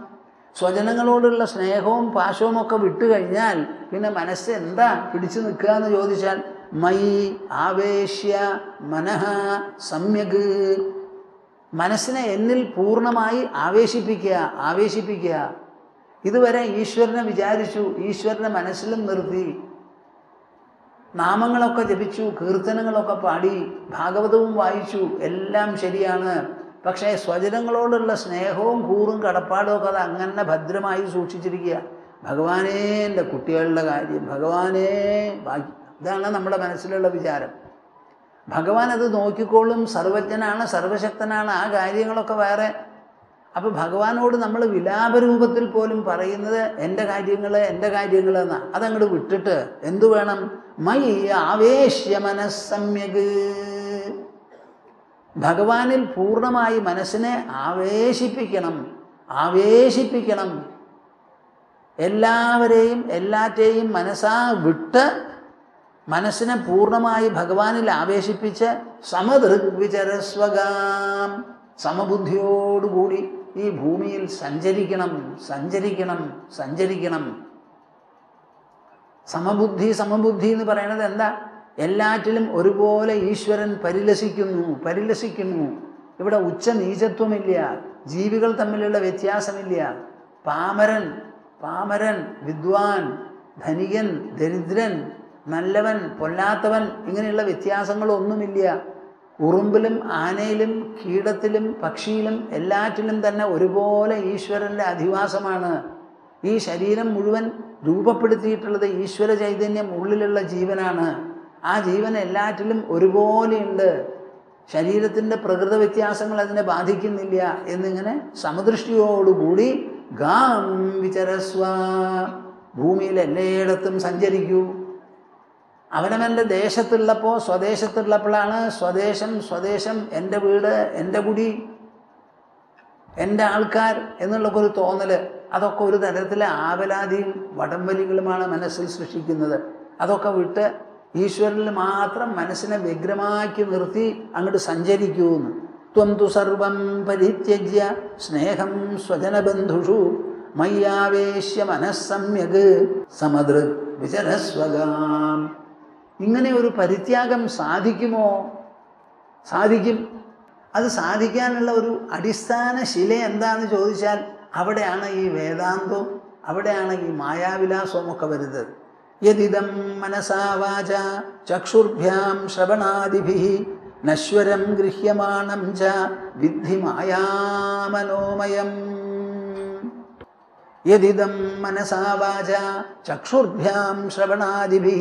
സ്വജനങ്ങളോടുള്ള സ്നേഹവും പാശവും ഒക്കെ വിട്ടു കഴിഞ്ഞാൽ പിന്നെ മനസ്സ് എന്താ പിടിച്ചു നിൽക്കുക എന്ന് ചോദിച്ചാൽ മൈ ആവേശ്യ മനഃ സമ്യക് മനസ്സിനെ എന്നിൽ പൂർണ്ണമായി ആവേശിപ്പിക്കുക ആവേശിപ്പിക്കുക ഇതുവരെ ഈശ്വരനെ വിചാരിച്ചു ഈശ്വരനെ മനസ്സിലും നിർത്തി നാമങ്ങളൊക്കെ ജപിച്ചു കീർത്തനങ്ങളൊക്കെ പാടി ഭാഗവതവും വായിച്ചു എല്ലാം ശരിയാണ് പക്ഷേ സ്വജനങ്ങളോടുള്ള സ്നേഹവും കൂറും കടപ്പാടും ഒക്കെ അത് അങ്ങനെ ഭദ്രമായി സൂക്ഷിച്ചിരിക്കുക ഭഗവാനേ എൻ്റെ കുട്ടികളുടെ കാര്യം ഭഗവാനേ ബാക്കി ഇതാണ് നമ്മുടെ മനസ്സിലുള്ള വിചാരം ഭഗവാൻ അത് നോക്കിക്കോളും സർവജ്ഞനാണ് സർവശക്തനാണ് ആ കാര്യങ്ങളൊക്കെ വേറെ അപ്പോൾ ഭഗവാനോട് നമ്മൾ വിലാപരൂപത്തിൽ പോലും പറയുന്നത് എൻ്റെ കാര്യങ്ങൾ എൻ്റെ കാര്യങ്ങൾ എന്നാണ് അതങ്ങോട്ട് വിട്ടിട്ട് എന്തു വേണം മൈ ആവേശ്യ മനസ്സമ്യക് ഭഗവാനിൽ പൂർണ്ണമായി മനസ്സിനെ ആവേശിപ്പിക്കണം ആവേശിപ്പിക്കണം എല്ലാവരെയും എല്ലാറ്റെയും മനസ്സാ വിട്ട് മനസ്സിനെ പൂർണ്ണമായി ഭഗവാനിൽ ആവേശിപ്പിച്ച് സമദൃഗ്വിചരസ്വകാം സമബുദ്ധിയോടുകൂടി ഈ ഭൂമിയിൽ സഞ്ചരിക്കണം സഞ്ചരിക്കണം സഞ്ചരിക്കണം സമബുദ്ധി സമബുദ്ധി എന്ന് പറയുന്നത് എന്താ എല്ലാറ്റിലും ഒരുപോലെ ഈശ്വരൻ പരിലസിക്കുന്നു പരിലസിക്കുന്നു ഇവിടെ ഉച്ച നീചത്വമില്ല ജീവികൾ തമ്മിലുള്ള വ്യത്യാസമില്ല പാമരൻ പാമരൻ വിദ്വാൻ ധനികൻ ദരിദ്രൻ നല്ലവൻ പൊല്ലാത്തവൻ ഇങ്ങനെയുള്ള വ്യത്യാസങ്ങളൊന്നുമില്ല ഉറുമ്പിലും ആനയിലും കീടത്തിലും പക്ഷിയിലും എല്ലാറ്റിലും തന്നെ ഒരുപോലെ ഈശ്വരൻ്റെ അധിവാസമാണ് ഈ ശരീരം മുഴുവൻ രൂപപ്പെടുത്തിയിട്ടുള്ളത് ഈശ്വര ചൈതന്യം ഉള്ളിലുള്ള ജീവനാണ് ആ ജീവൻ എല്ലാറ്റിലും ഒരുപോലെയുണ്ട് ശരീരത്തിൻ്റെ പ്രകൃത വ്യത്യാസങ്ങൾ അതിനെ ബാധിക്കുന്നില്ല എന്നിങ്ങനെ സമദൃഷ്ടിയോടുകൂടി ഗാം വിചരസ്വ ഭൂമിയിൽ എല്ലായിടത്തും സഞ്ചരിക്കൂ അവനവൻ്റെ ദേശത്തുള്ളപ്പോൾ സ്വദേശത്തുള്ളപ്പോഴാണ് സ്വദേശം സ്വദേശം എൻ്റെ വീട് എൻ്റെ കുടി എൻ്റെ ആൾക്കാർ എന്നുള്ളൊക്കെ ഒരു തോന്നൽ അതൊക്കെ ഒരു തരത്തിലെ ആവലാതിയും വടംവലികളുമാണ് മനസ്സിൽ സൃഷ്ടിക്കുന്നത് അതൊക്കെ വിട്ട് ഈശ്വരനിൽ മാത്രം മനസ്സിനെ വ്യഗ്രമാക്കി നിർത്തി അങ്ങോട്ട് സഞ്ചരിക്കൂന്ന് ത്വം തു സർവം പരിത്യജ്യ സ്നേഹം സ്വജനബന്ധുഷു മയ്യാവേശ്യ മനസ്സമ്യക് സമദൃക് വിചരസ്വകാം ഇങ്ങനെ ഒരു പരിത്യാഗം സാധിക്കുമോ സാധിക്കും അത് സാധിക്കാനുള്ള ഒരു അടിസ്ഥാന ശില എന്താണെന്ന് ചോദിച്ചാൽ അവിടെയാണ് ഈ വേദാന്തവും അവിടെയാണ് ഈ മായാവിലാസവും ഒക്കെ വരുന്നത് യതിദം മനസാവാച ചക്ഷുർഭ്യാം ശ്രവണാദിഭി നശ്വരം ഗൃഹ്യമാണം ച വിദ്ധി മായാമനോമയം യതിദം മനസാവാച ചക്ഷുർഭ്യാം ശ്രവണാദിഭി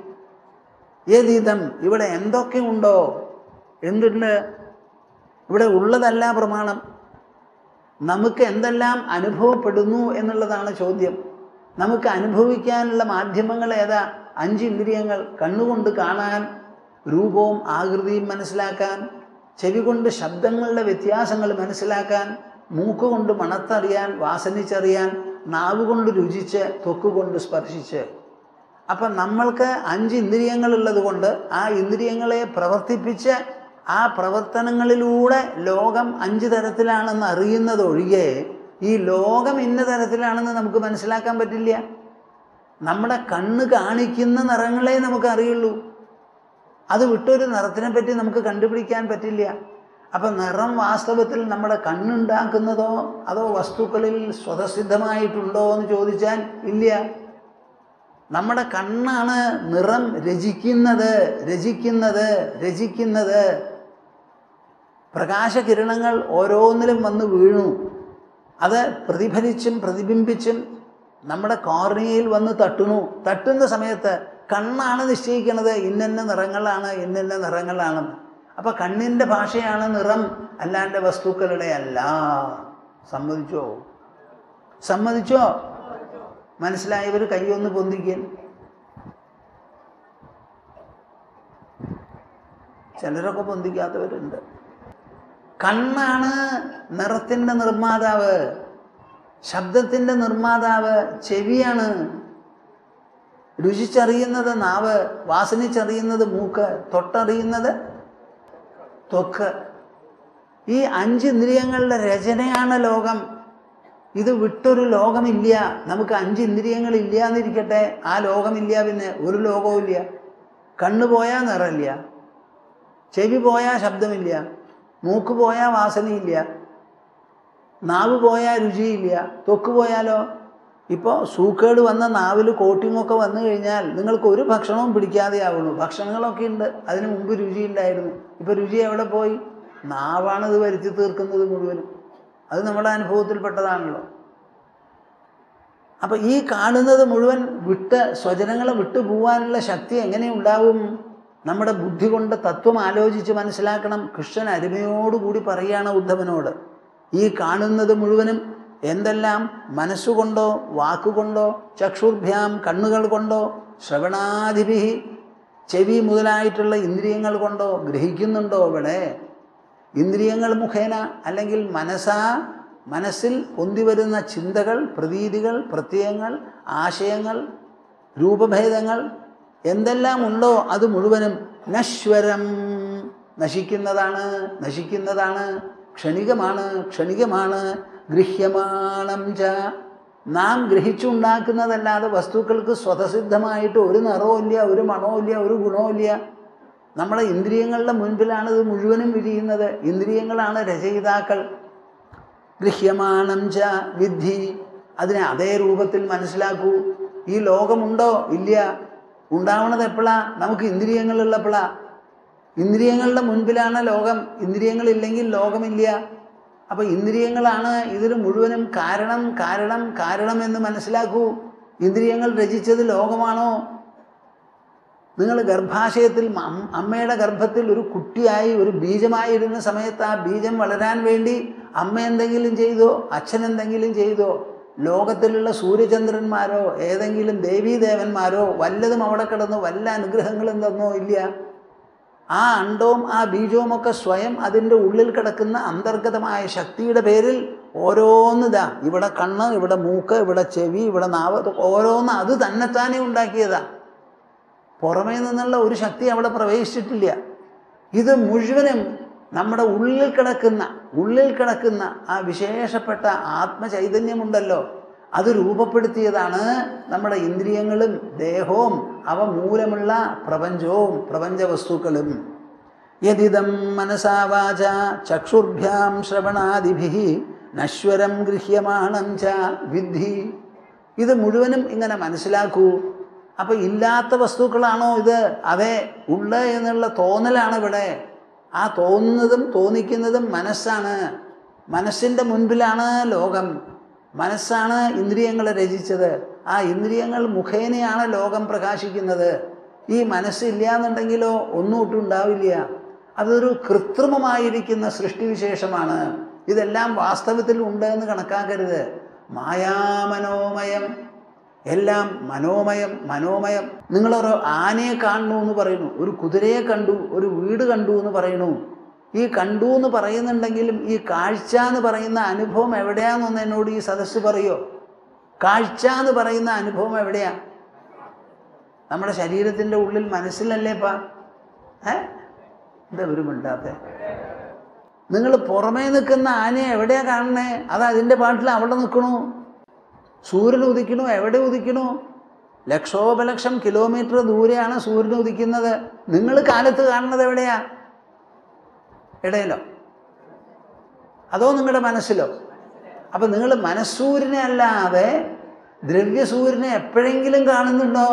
യതിദം ഇവിടെ എന്തൊക്കെ ഉണ്ടോ എന്തുണ്ട് ഇവിടെ ഉള്ളതല്ല പ്രമാണം നമുക്ക് എന്തെല്ലാം അനുഭവപ്പെടുന്നു എന്നുള്ളതാണ് ചോദ്യം നമുക്ക് അനുഭവിക്കാനുള്ള മാധ്യമങ്ങൾ ഏതാ അഞ്ച് ഇന്ദ്രിയങ്ങൾ കണ്ണുകൊണ്ട് കാണാൻ രൂപവും ആകൃതിയും മനസ്സിലാക്കാൻ ചെവി കൊണ്ട് ശബ്ദങ്ങളുടെ വ്യത്യാസങ്ങൾ മനസ്സിലാക്കാൻ മൂക്ക് കൊണ്ട് മണത്തറിയാൻ വാസനിച്ചറിയാൻ നാവ് കൊണ്ട് രുചിച്ച് ത്വക്ക് കൊണ്ട് സ്പർശിച്ച് അപ്പം നമ്മൾക്ക് അഞ്ച് ഇന്ദ്രിയങ്ങളുള്ളത് കൊണ്ട് ആ ഇന്ദ്രിയങ്ങളെ പ്രവർത്തിപ്പിച്ച് ആ പ്രവർത്തനങ്ങളിലൂടെ ലോകം അഞ്ച് തരത്തിലാണെന്ന് അറിയുന്നത് ഒഴികെ ഈ ലോകം ഇന്ന തരത്തിലാണെന്ന് നമുക്ക് മനസ്സിലാക്കാൻ പറ്റില്ല നമ്മുടെ കണ്ണ് കാണിക്കുന്ന നിറങ്ങളെ നമുക്ക് അറിയുള്ളൂ അത് വിട്ടൊരു നിറത്തിനെ പറ്റി നമുക്ക് കണ്ടുപിടിക്കാൻ പറ്റില്ല അപ്പം നിറം വാസ്തവത്തിൽ നമ്മുടെ കണ്ണുണ്ടാക്കുന്നതോ അതോ വസ്തുക്കളിൽ സ്വതസിദ്ധമായിട്ടുണ്ടോ എന്ന് ചോദിച്ചാൽ ഇല്ല നമ്മുടെ കണ്ണാണ് നിറം രചിക്കുന്നത് രചിക്കുന്നത് രചിക്കുന്നത് പ്രകാശകിരണങ്ങൾ ഓരോന്നിലും വന്ന് വീണു അത് പ്രതിഫലിച്ചും പ്രതിബിംബിച്ചും നമ്മുടെ കോർണിയയിൽ വന്ന് തട്ടുന്നു തട്ടുന്ന സമയത്ത് കണ്ണാണ് നിശ്ചയിക്കുന്നത് ഇന്നന്ന നിറങ്ങളാണ് ഇന്നന്ന നിറങ്ങളാണെന്ന് അപ്പം കണ്ണിൻ്റെ ഭാഷയാണ് നിറം അല്ലാണ്ട് വസ്തുക്കളുടെ അല്ല സമ്മതിച്ചോ സമ്മതിച്ചോ മനസ്സിലായവർ കൈയൊന്ന് പൊന്തിക്കാൻ ചിലരൊക്കെ പൊന്തിക്കാത്തവരുണ്ട് കണ്ണാണ് നിറത്തിൻ്റെ നിർമ്മാതാവ് ശബ്ദത്തിൻ്റെ നിർമ്മാതാവ് ചെവിയാണ് രുചിച്ചറിയുന്നത് നാവ് വാസനിച്ചറിയുന്നത് മൂക്ക് തൊട്ടറിയുന്നത് ത്വക്ക് ഈ അഞ്ച് ഇന്ദ്രിയങ്ങളുടെ രചനയാണ് ലോകം ഇത് വിട്ടൊരു ലോകമില്ല നമുക്ക് അഞ്ച് ഇന്ദ്രിയങ്ങൾ ഇല്ല എന്നിരിക്കട്ടെ ആ ലോകമില്ല പിന്നെ ഒരു ലോകവും ഇല്ല കണ്ണ് പോയാൽ നിറമില്ല ചെവി പോയാൽ ശബ്ദമില്ല മൂക്ക് പോയാൽ വാസനയില്ല നാവ് പോയാൽ രുചിയില്ല തൊക്ക് പോയാലോ ഇപ്പോൾ സൂക്കേട് വന്ന നാവിൽ കോട്ടിങ്ങൊക്കെ വന്നു കഴിഞ്ഞാൽ നിങ്ങൾക്ക് ഒരു ഭക്ഷണവും പിടിക്കാതെ ആവുള്ളൂ ഭക്ഷണങ്ങളൊക്കെ ഉണ്ട് അതിന് മുമ്പ് രുചിയുണ്ടായിരുന്നു ഇപ്പോൾ രുചി എവിടെ പോയി നാവാണ് ഇത് വരുത്തി തീർക്കുന്നത് മുഴുവനും അത് നമ്മുടെ അനുഭവത്തിൽപ്പെട്ടതാണല്ലോ അപ്പം ഈ കാണുന്നത് മുഴുവൻ വിട്ട് സ്വജനങ്ങളെ വിട്ടു പോവാനുള്ള ശക്തി എങ്ങനെ ഉണ്ടാവും നമ്മുടെ ബുദ്ധി കൊണ്ട് തത്വം ആലോചിച്ച് മനസ്സിലാക്കണം കൃഷ്ണൻ അരുമയോടുകൂടി പറയുകയാണ് ഉദ്ധവനോട് ഈ കാണുന്നത് മുഴുവനും എന്തെല്ലാം മനസ്സുകൊണ്ടോ വാക്കുകൊണ്ടോ ചക്ഷുർഭ്യാം കണ്ണുകൾ കൊണ്ടോ ശ്രവണാദിഭി ചെവി മുതലായിട്ടുള്ള ഇന്ദ്രിയങ്ങൾ കൊണ്ടോ ഗ്രഹിക്കുന്നുണ്ടോ ഇവിടെ ഇന്ദ്രിയങ്ങൾ മുഖേന അല്ലെങ്കിൽ മനസ്സാ മനസ്സിൽ പൊന്തിവരുന്ന ചിന്തകൾ പ്രതീതികൾ പ്രത്യയങ്ങൾ ആശയങ്ങൾ രൂപഭേദങ്ങൾ എന്തെല്ലാം ഉണ്ടോ അത് മുഴുവനും നശ്വരം നശിക്കുന്നതാണ് നശിക്കുന്നതാണ് ക്ഷണികമാണ് ക്ഷണികമാണ് ഗൃഹ്യമാണം ച നാം ഗ്രഹിച്ചുണ്ടാക്കുന്നതല്ലാതെ വസ്തുക്കൾക്ക് സ്വതസിദ്ധമായിട്ട് ഒരു നിറവും ഇല്ല ഒരു മണവും ഇല്ല ഒരു ഗുണവും ഇല്ല നമ്മുടെ ഇന്ദ്രിയങ്ങളുടെ മുൻപിലാണ് ഇത് മുഴുവനും വിരിയുന്നത് ഇന്ദ്രിയങ്ങളാണ് രചയിതാക്കൾ ഗൃഹ്യമാണം ച വിദ്ധി അതിനെ അതേ രൂപത്തിൽ മനസ്സിലാക്കൂ ഈ ലോകമുണ്ടോ ഇല്ല ഉണ്ടാവണത് എപ്പോഴാ നമുക്ക് ഇന്ദ്രിയങ്ങളുള്ളപ്പോഴാ ഇന്ദ്രിയങ്ങളുടെ മുൻപിലാണ് ലോകം ഇന്ദ്രിയങ്ങളില്ലെങ്കിൽ ലോകമില്ല അപ്പോൾ ഇന്ദ്രിയങ്ങളാണ് ഇതിന് മുഴുവനും കാരണം കാരണം കാരണം എന്ന് മനസ്സിലാക്കൂ ഇന്ദ്രിയങ്ങൾ രചിച്ചത് ലോകമാണോ നിങ്ങൾ ഗർഭാശയത്തിൽ അം- അമ്മയുടെ ഗർഭത്തിൽ ഒരു കുട്ടിയായി ഒരു ബീജമായി ഇരുന്ന സമയത്ത് ആ ബീജം വളരാൻ വേണ്ടി അമ്മ എന്തെങ്കിലും ചെയ്തോ അച്ഛൻ എന്തെങ്കിലും ചെയ്തോ ലോകത്തിലുള്ള സൂര്യചന്ദ്രന്മാരോ ഏതെങ്കിലും ദേവീദേവന്മാരോ വല്ലതും അവിടെ കിടന്ന് വല്ല അനുഗ്രഹങ്ങളും തന്നോ ഇല്ല ആ അണ്ടവും ആ ബീജവും ഒക്കെ സ്വയം അതിൻ്റെ ഉള്ളിൽ കിടക്കുന്ന അന്തർഗതമായ ശക്തിയുടെ പേരിൽ ഓരോന്നിതാ ഇവിടെ കണ്ണ് ഇവിടെ മൂക്ക് ഇവിടെ ചെവി ഇവിടെ നാവ് ഓരോന്ന് അത് തന്നെത്താനെ ഉണ്ടാക്കിയതാ പുറമേ നിന്നുള്ള ഒരു ശക്തി അവിടെ പ്രവേശിച്ചിട്ടില്ല ഇത് മുഴുവനും നമ്മുടെ ഉള്ളിൽ കിടക്കുന്ന ഉള്ളിൽ കിടക്കുന്ന ആ വിശേഷപ്പെട്ട ആത്മചൈതന്യമുണ്ടല്ലോ അത് രൂപപ്പെടുത്തിയതാണ് നമ്മുടെ ഇന്ദ്രിയങ്ങളും ദേഹവും അവ മൂലമുള്ള പ്രപഞ്ചവും പ്രപഞ്ച വസ്തുക്കളും യദിദം മനസാവാച ചക്ഷുർഭ്യാം ശ്രവണാദിഭി നശ്വരം ഗൃഹ്യമാണം ച വിദ്ധി ഇത് മുഴുവനും ഇങ്ങനെ മനസ്സിലാക്കൂ അപ്പൊ ഇല്ലാത്ത വസ്തുക്കളാണോ ഇത് അതെ ഉണ്ട് എന്നുള്ള തോന്നലാണ് ഇവിടെ ആ തോന്നുന്നതും തോന്നിക്കുന്നതും മനസ്സാണ് മനസ്സിൻ്റെ മുൻപിലാണ് ലോകം മനസ്സാണ് ഇന്ദ്രിയങ്ങളെ രചിച്ചത് ആ ഇന്ദ്രിയങ്ങൾ മുഖേനയാണ് ലോകം പ്രകാശിക്കുന്നത് ഈ മനസ്സില്ല എന്നുണ്ടെങ്കിലോ ഒന്നും ഒട്ടും ഉണ്ടാവില്ല അതൊരു കൃത്രിമമായിരിക്കുന്ന സൃഷ്ടിവിശേഷമാണ് ഇതെല്ലാം വാസ്തവത്തിൽ ഉണ്ട് എന്ന് കണക്കാക്കരുത് മായാമനോമയം എല്ലാം മനോമയം മനോമയം നിങ്ങളൊരു ആനയെ കാണുന്നു എന്ന് പറയുന്നു ഒരു കുതിരയെ കണ്ടു ഒരു വീട് കണ്ടു എന്ന് പറയുന്നു ഈ കണ്ടു എന്ന് പറയുന്നുണ്ടെങ്കിലും ഈ കാഴ്ച എന്ന് പറയുന്ന അനുഭവം എവിടെയാണെന്നൊന്ന് എന്നോട് ഈ സദസ്സ് പറയോ കാഴ്ച എന്ന് പറയുന്ന അനുഭവം എവിടെയാ നമ്മുടെ ശരീരത്തിൻ്റെ ഉള്ളിൽ മനസ്സിലല്ലേപ്പാ ഏ എന്താ ഒരു മിണ്ടാത്തെ നിങ്ങൾ പുറമേ നിൽക്കുന്ന ആനയെ എവിടെയാ കാണണേ അത് അതിൻ്റെ പാട്ടിൽ അവിടെ നിൽക്കണു സൂര്യൻ ഉദിക്കണു എവിടെ ഉദിക്കണു ലക്ഷോപലക്ഷം കിലോമീറ്റർ ദൂരെയാണ് സൂര്യൻ ഉദിക്കുന്നത് നിങ്ങൾ കാലത്ത് കാണുന്നത് എവിടെയാ ഇടയിലോ അതോ നിങ്ങളുടെ മനസ്സിലോ അപ്പം നിങ്ങൾ മനസ്സൂര്യനെ അല്ലാതെ ദ്രവ്യസൂര്യനെ എപ്പോഴെങ്കിലും കാണുന്നുണ്ടോ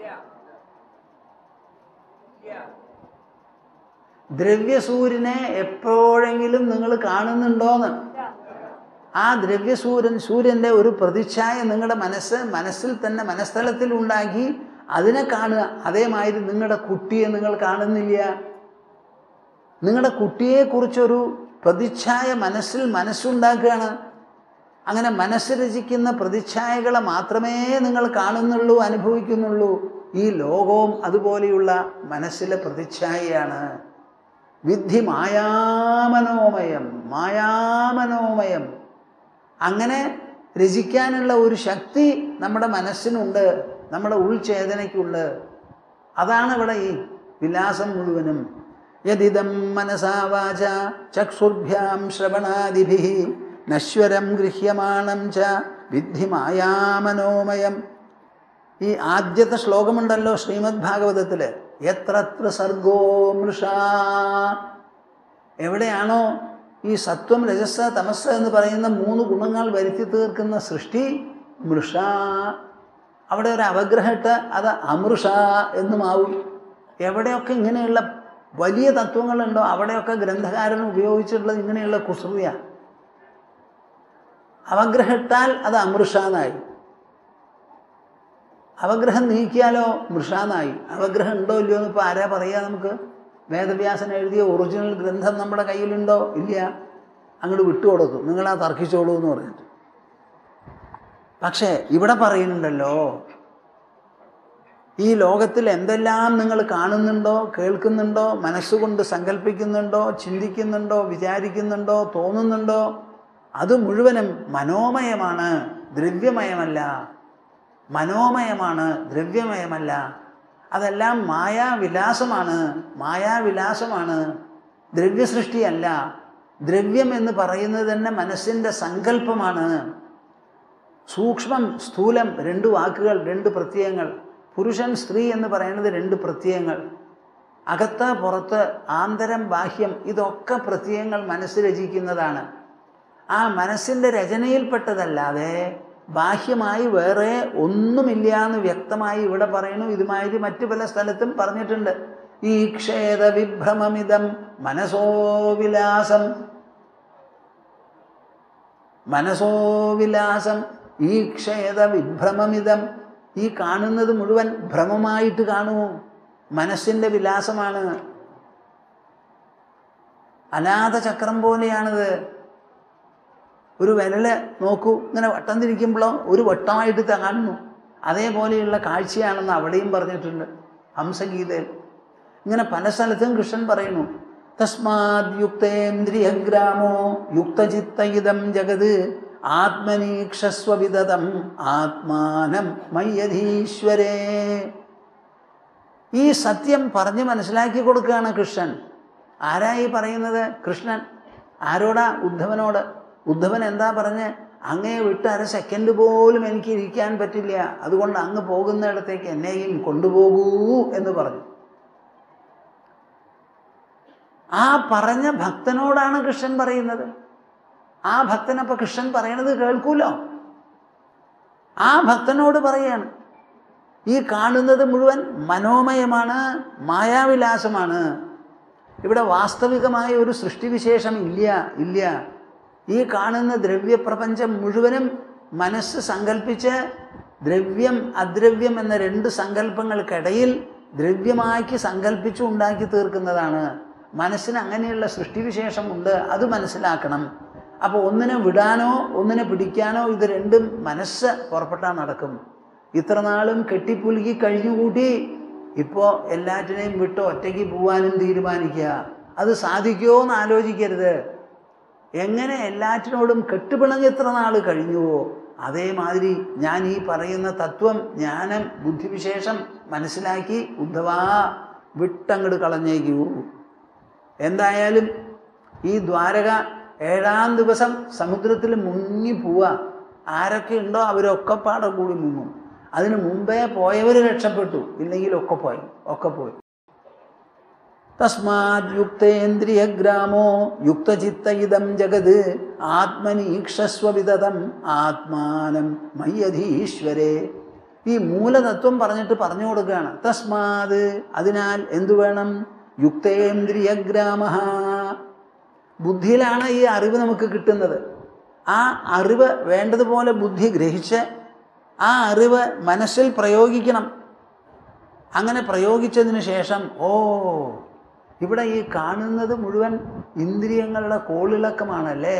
ദ്രവ്യസൂര്യനെ എപ്പോഴെങ്കിലും നിങ്ങൾ കാണുന്നുണ്ടോന്ന് ആ ദ്രവ്യസൂര്യൻ സൂര്യൻ്റെ ഒരു പ്രതിച്ഛായ നിങ്ങളുടെ മനസ്സ് മനസ്സിൽ തന്നെ മനസ്ഥലത്തിൽ ഉണ്ടാക്കി അതിനെ കാണുക അതേമാതിരി നിങ്ങളുടെ കുട്ടിയെ നിങ്ങൾ കാണുന്നില്ല നിങ്ങളുടെ കുട്ടിയെക്കുറിച്ചൊരു പ്രതിച്ഛായ മനസ്സിൽ മനസ്സുണ്ടാക്കുകയാണ് അങ്ങനെ മനസ്സ് രചിക്കുന്ന പ്രതിച്ഛായകളെ മാത്രമേ നിങ്ങൾ കാണുന്നുള്ളൂ അനുഭവിക്കുന്നുള്ളൂ ഈ ലോകവും അതുപോലെയുള്ള മനസ്സിലെ പ്രതിച്ഛായയാണ് വിദ്ധി മായാമനോമയം മായാമനോമയം അങ്ങനെ രചിക്കാനുള്ള ഒരു ശക്തി നമ്മുടെ മനസ്സിനുണ്ട് നമ്മുടെ ഉൾചേതനയ്ക്കുണ്ട് അതാണ് ഇവിടെ ഈ വിലാസം മുഴുവനും യദിദം മനസാവാച ചക്ഷുർഭ്യാം ശ്രവണാദിഭി നശ്വരം ഗൃഹ്യമാണം ച വിദ്ധി മായാമനോമയം ഈ ആദ്യത്തെ ശ്ലോകമുണ്ടല്ലോ ശ്രീമദ് ഭാഗവതത്തിൽ എത്രത്ര സർഗോ മൃഷ എവിടെയാണോ ഈ സത്വം രജസ് തമസ് എന്ന് പറയുന്ന മൂന്ന് ഗുണങ്ങൾ വരുത്തി തീർക്കുന്ന സൃഷ്ടി മൃഷ അവിടെ ഒരു അവഗ്രഹമിട്ട് അത് അമൃഷ എന്നുമാവും എവിടെയൊക്കെ ഇങ്ങനെയുള്ള വലിയ തത്വങ്ങളുണ്ടോ അവിടെയൊക്കെ ഗ്രന്ഥകാരൻ ഉപയോഗിച്ചിട്ടുള്ളത് ഇങ്ങനെയുള്ള കുസൃതിയാണ് അവഗ്രഹിട്ടാൽ അത് അമൃഷ എന്നായി അവഗ്രഹം നീക്കിയാലോ മൃഷാന്നായി അവഗ്രഹം ഉണ്ടോ ഇല്ലയോ എന്ന് ഇപ്പോൾ ആരാ പറയുക നമുക്ക് വേദവ്യാസൻ എഴുതിയ ഒറിജിനൽ ഗ്രന്ഥം നമ്മുടെ കയ്യിലുണ്ടോ ഇല്ല അങ്ങോട്ട് വിട്ടുകൊടുത്തു നിങ്ങളാ തർക്കിച്ചോളൂ എന്ന് പറഞ്ഞിട്ട് പക്ഷേ ഇവിടെ പറയുന്നുണ്ടല്ലോ ഈ ലോകത്തിൽ എന്തെല്ലാം നിങ്ങൾ കാണുന്നുണ്ടോ കേൾക്കുന്നുണ്ടോ മനസ്സുകൊണ്ട് സങ്കല്പിക്കുന്നുണ്ടോ ചിന്തിക്കുന്നുണ്ടോ വിചാരിക്കുന്നുണ്ടോ തോന്നുന്നുണ്ടോ അത് മുഴുവനും മനോമയമാണ് ദ്രവ്യമയമല്ല മനോമയമാണ് ദ്രവ്യമയമല്ല അതെല്ലാം മായാവിലാസമാണ് മായാവിലാസമാണ് ദ്രവ്യസൃഷ്ടിയല്ല ദ്രവ്യം എന്ന് പറയുന്നത് തന്നെ മനസ്സിൻ്റെ സങ്കല്പമാണ് സൂക്ഷ്മം സ്ഥൂലം രണ്ട് വാക്കുകൾ രണ്ട് പ്രത്യയങ്ങൾ പുരുഷൻ സ്ത്രീ എന്ന് പറയുന്നത് രണ്ട് പ്രത്യയങ്ങൾ അകത്ത് പുറത്ത് ആന്തരം ബാഹ്യം ഇതൊക്കെ പ്രത്യയങ്ങൾ മനസ്സ് രചിക്കുന്നതാണ് ആ മനസ്സിൻ്റെ രചനയിൽപ്പെട്ടതല്ലാതെ ബാഹ്യമായി വേറെ ഒന്നുമില്ല എന്ന് വ്യക്തമായി ഇവിടെ പറയുന്നു ഇതുമാതിരി മറ്റു പല സ്ഥലത്തും പറഞ്ഞിട്ടുണ്ട് ഈ ക്ഷേത വിഭ്രമമിതം മനസോ വിലാസം മനസോ വിലാസം ഈ ക്ഷേത വിഭ്രമമിതം ഈ കാണുന്നത് മുഴുവൻ ഭ്രമമായിട്ട് കാണൂ മനസ്സിൻ്റെ വിലാസമാണ് അനാഥ ചക്രം പോലെയാണിത് ഒരു വിരല് നോക്കൂ ഇങ്ങനെ വട്ടം തിരിക്കുമ്പോഴോ ഒരു വട്ടമായിട്ട് കാണുന്നു അതേപോലെയുള്ള കാഴ്ചയാണെന്ന് അവിടെയും പറഞ്ഞിട്ടുണ്ട് ഹംസഗീതയിൽ ഇങ്ങനെ പല സ്ഥലത്തും കൃഷ്ണൻ പറയുന്നു തസ്മാത് യുക്തേന്ദ്രിയഗ്രാമോ യുക്തചിത്തയിതം ജഗത് ആത്മനീക്ഷസ്വവിദതം ആത്മാനം മയ്യധീശ്വരേ ഈ സത്യം പറഞ്ഞ് മനസ്സിലാക്കി കൊടുക്കുകയാണ് കൃഷ്ണൻ ആരായി പറയുന്നത് കൃഷ്ണൻ ആരോടാ ഉദ്ധവനോട് ഉദ്ധവൻ എന്താ പറഞ്ഞ് അങ്ങേ വിട്ട് അര സെക്കൻഡ് പോലും എനിക്ക് ഇരിക്കാൻ പറ്റില്ല അതുകൊണ്ട് അങ്ങ് പോകുന്നിടത്തേക്ക് എന്നെയും കൊണ്ടുപോകൂ എന്ന് പറഞ്ഞു ആ പറഞ്ഞ ഭക്തനോടാണ് കൃഷ്ണൻ പറയുന്നത് ആ ഭക്തനപ്പോൾ കൃഷ്ണൻ പറയണത് കേൾക്കൂലോ ആ ഭക്തനോട് പറയാണ് ഈ കാണുന്നത് മുഴുവൻ മനോമയമാണ് മായാവിലാസമാണ് ഇവിടെ വാസ്തവികമായ ഒരു സൃഷ്ടിവിശേഷം ഇല്ല ഇല്ല ഈ കാണുന്ന ദ്രവ്യപ്രപഞ്ചം മുഴുവനും മനസ്സ് സങ്കല്പിച്ച് ദ്രവ്യം അദ്രവ്യം എന്ന രണ്ട് സങ്കല്പങ്ങൾക്കിടയിൽ ദ്രവ്യമാക്കി സങ്കല്പിച്ചു ഉണ്ടാക്കി തീർക്കുന്നതാണ് മനസ്സിന് അങ്ങനെയുള്ള സൃഷ്ടിവിശേഷമുണ്ട് അത് മനസ്സിലാക്കണം അപ്പോൾ ഒന്നിനെ വിടാനോ ഒന്നിനെ പിടിക്കാനോ ഇത് രണ്ടും മനസ്സ് പുറപ്പെട്ടാൽ നടക്കും ഇത്ര നാളും കെട്ടിപ്പുലുക്കി കഴിഞ്ഞുകൂട്ടി ഇപ്പോൾ എല്ലാറ്റിനെയും വിട്ട് ഒറ്റയ്ക്ക് പോവാനും തീരുമാനിക്കുക അത് സാധിക്കുമോ എന്ന് ആലോചിക്കരുത് എങ്ങനെ എല്ലാറ്റിനോടും കെട്ടുപിണഞ്ഞ് എത്ര നാൾ കഴിഞ്ഞുവോ അതേമാതിരി ഞാൻ ഈ പറയുന്ന തത്വം ജ്ഞാനം ബുദ്ധിവിശേഷം മനസ്സിലാക്കി ഉദ്ധവാ വിട്ടങ്ങട് കളഞ്ഞേക്കൂ എന്തായാലും ഈ ദ്വാരക ഏഴാം ദിവസം സമുദ്രത്തിൽ മുങ്ങി പോവുക ആരൊക്കെ ഉണ്ടോ അവരൊക്കെ പാടെ കൂടി മുങ്ങും അതിന് മുമ്പേ പോയവർ രക്ഷപ്പെട്ടു ഇല്ലെങ്കിൽ ഒക്കെ പോയി ഒക്കെ പോയി തസ്മാത് യുക്തേന്ദ്രിയഗ്രാമോ യുക്തചിത്ത ഇതം ജഗത് ആത്മനീക്ഷസ്വവിദതം ആത്മാനം മയ്യധീശ്വരേ ഈ മൂലതത്വം പറഞ്ഞിട്ട് പറഞ്ഞു കൊടുക്കുകയാണ് തസ്മാത് അതിനാൽ എന്തു വേണം യുക്തേന്ദ്രിയഗ്രാമ ബുദ്ധിയിലാണ് ഈ അറിവ് നമുക്ക് കിട്ടുന്നത് ആ അറിവ് വേണ്ടതുപോലെ ബുദ്ധി ഗ്രഹിച്ച് ആ അറിവ് മനസ്സിൽ പ്രയോഗിക്കണം അങ്ങനെ പ്രയോഗിച്ചതിന് ശേഷം ഓ ഇവിടെ ഈ കാണുന്നത് മുഴുവൻ ഇന്ദ്രിയങ്ങളുടെ കോളിളക്കമാണല്ലേ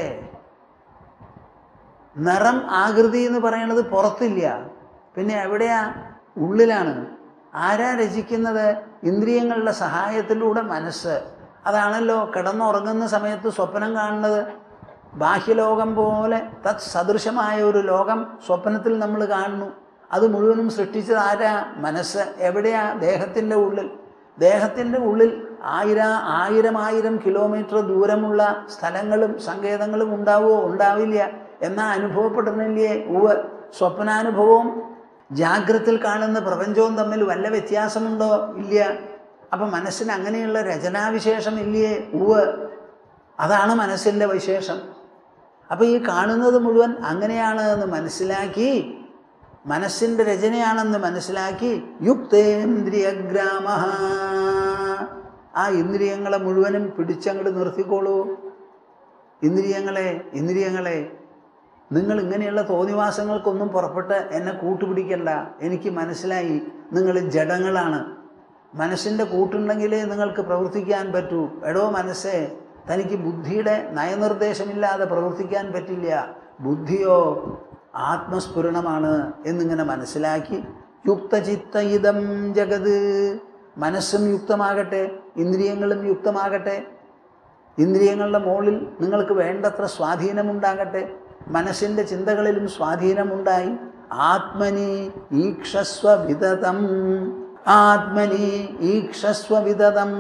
നിറം ആകൃതി എന്ന് പറയുന്നത് പുറത്തില്ല പിന്നെ എവിടെയാ ഉള്ളിലാണ് ആരാ രചിക്കുന്നത് ഇന്ദ്രിയങ്ങളുടെ സഹായത്തിലൂടെ മനസ്സ് അതാണല്ലോ കിടന്നുറങ്ങുന്ന സമയത്ത് സ്വപ്നം കാണുന്നത് ബാഹ്യലോകം പോലെ തത് സദൃശമായ ഒരു ലോകം സ്വപ്നത്തിൽ നമ്മൾ കാണുന്നു അത് മുഴുവനും സൃഷ്ടിച്ചത് ആരാ മനസ്സ് എവിടെയാ ദേഹത്തിൻ്റെ ഉള്ളിൽ ദേഹത്തിൻ്റെ ഉള്ളിൽ ആയിര ആയിരം ആയിരം കിലോമീറ്റർ ദൂരമുള്ള സ്ഥലങ്ങളും സങ്കേതങ്ങളും ഉണ്ടാവുമോ ഉണ്ടാവില്ല എന്നാ അനുഭവപ്പെടുന്നില്ലേ ഉവ് സ്വപ്നാനുഭവവും ജാഗ്രത്തിൽ കാണുന്ന പ്രപഞ്ചവും തമ്മിൽ വല്ല വ്യത്യാസമുണ്ടോ ഇല്ല അപ്പം മനസ്സിന് അങ്ങനെയുള്ള രചനാവിശേഷം ഇല്ലേ ഉവ് അതാണ് മനസ്സിൻ്റെ വിശേഷം അപ്പോൾ ഈ കാണുന്നത് മുഴുവൻ അങ്ങനെയാണ് എന്ന് മനസ്സിലാക്കി മനസ്സിൻ്റെ രചനയാണെന്ന് മനസ്സിലാക്കി യുക്തേന്ദ്രിയഗ്രാമ ആ ഇന്ദ്രിയങ്ങളെ മുഴുവനും പിടിച്ചങ്ങോട്ട് നിർത്തിക്കോളൂ ഇന്ദ്രിയങ്ങളെ ഇന്ദ്രിയങ്ങളെ നിങ്ങൾ ഇങ്ങനെയുള്ള തോന്നിവാസങ്ങൾക്കൊന്നും പുറപ്പെട്ട് എന്നെ കൂട്ടുപിടിക്കണ്ട എനിക്ക് മനസ്സിലായി നിങ്ങൾ ജഡങ്ങളാണ് മനസ്സിൻ്റെ കൂട്ടുണ്ടെങ്കിലേ നിങ്ങൾക്ക് പ്രവർത്തിക്കാൻ പറ്റൂ എടോ മനസ്സേ തനിക്ക് ബുദ്ധിയുടെ നയനിർദ്ദേശമില്ലാതെ പ്രവർത്തിക്കാൻ പറ്റില്ല ബുദ്ധിയോ ആത്മസ്ഫുരണമാണ് എന്നിങ്ങനെ മനസ്സിലാക്കി യുക്തചിത്ത ഇതം ജഗത് മനസ്സും യുക്തമാകട്ടെ ഇന്ദ്രിയങ്ങളും യുക്തമാകട്ടെ ഇന്ദ്രിയങ്ങളുടെ മുകളിൽ നിങ്ങൾക്ക് വേണ്ടത്ര സ്വാധീനമുണ്ടാകട്ടെ മനസ്സിൻ്റെ ചിന്തകളിലും സ്വാധീനമുണ്ടായി ആത്മനി ഈക്ഷസ്വ വിതതം ആത്മനി ഈക്ഷസ്വ വിതതം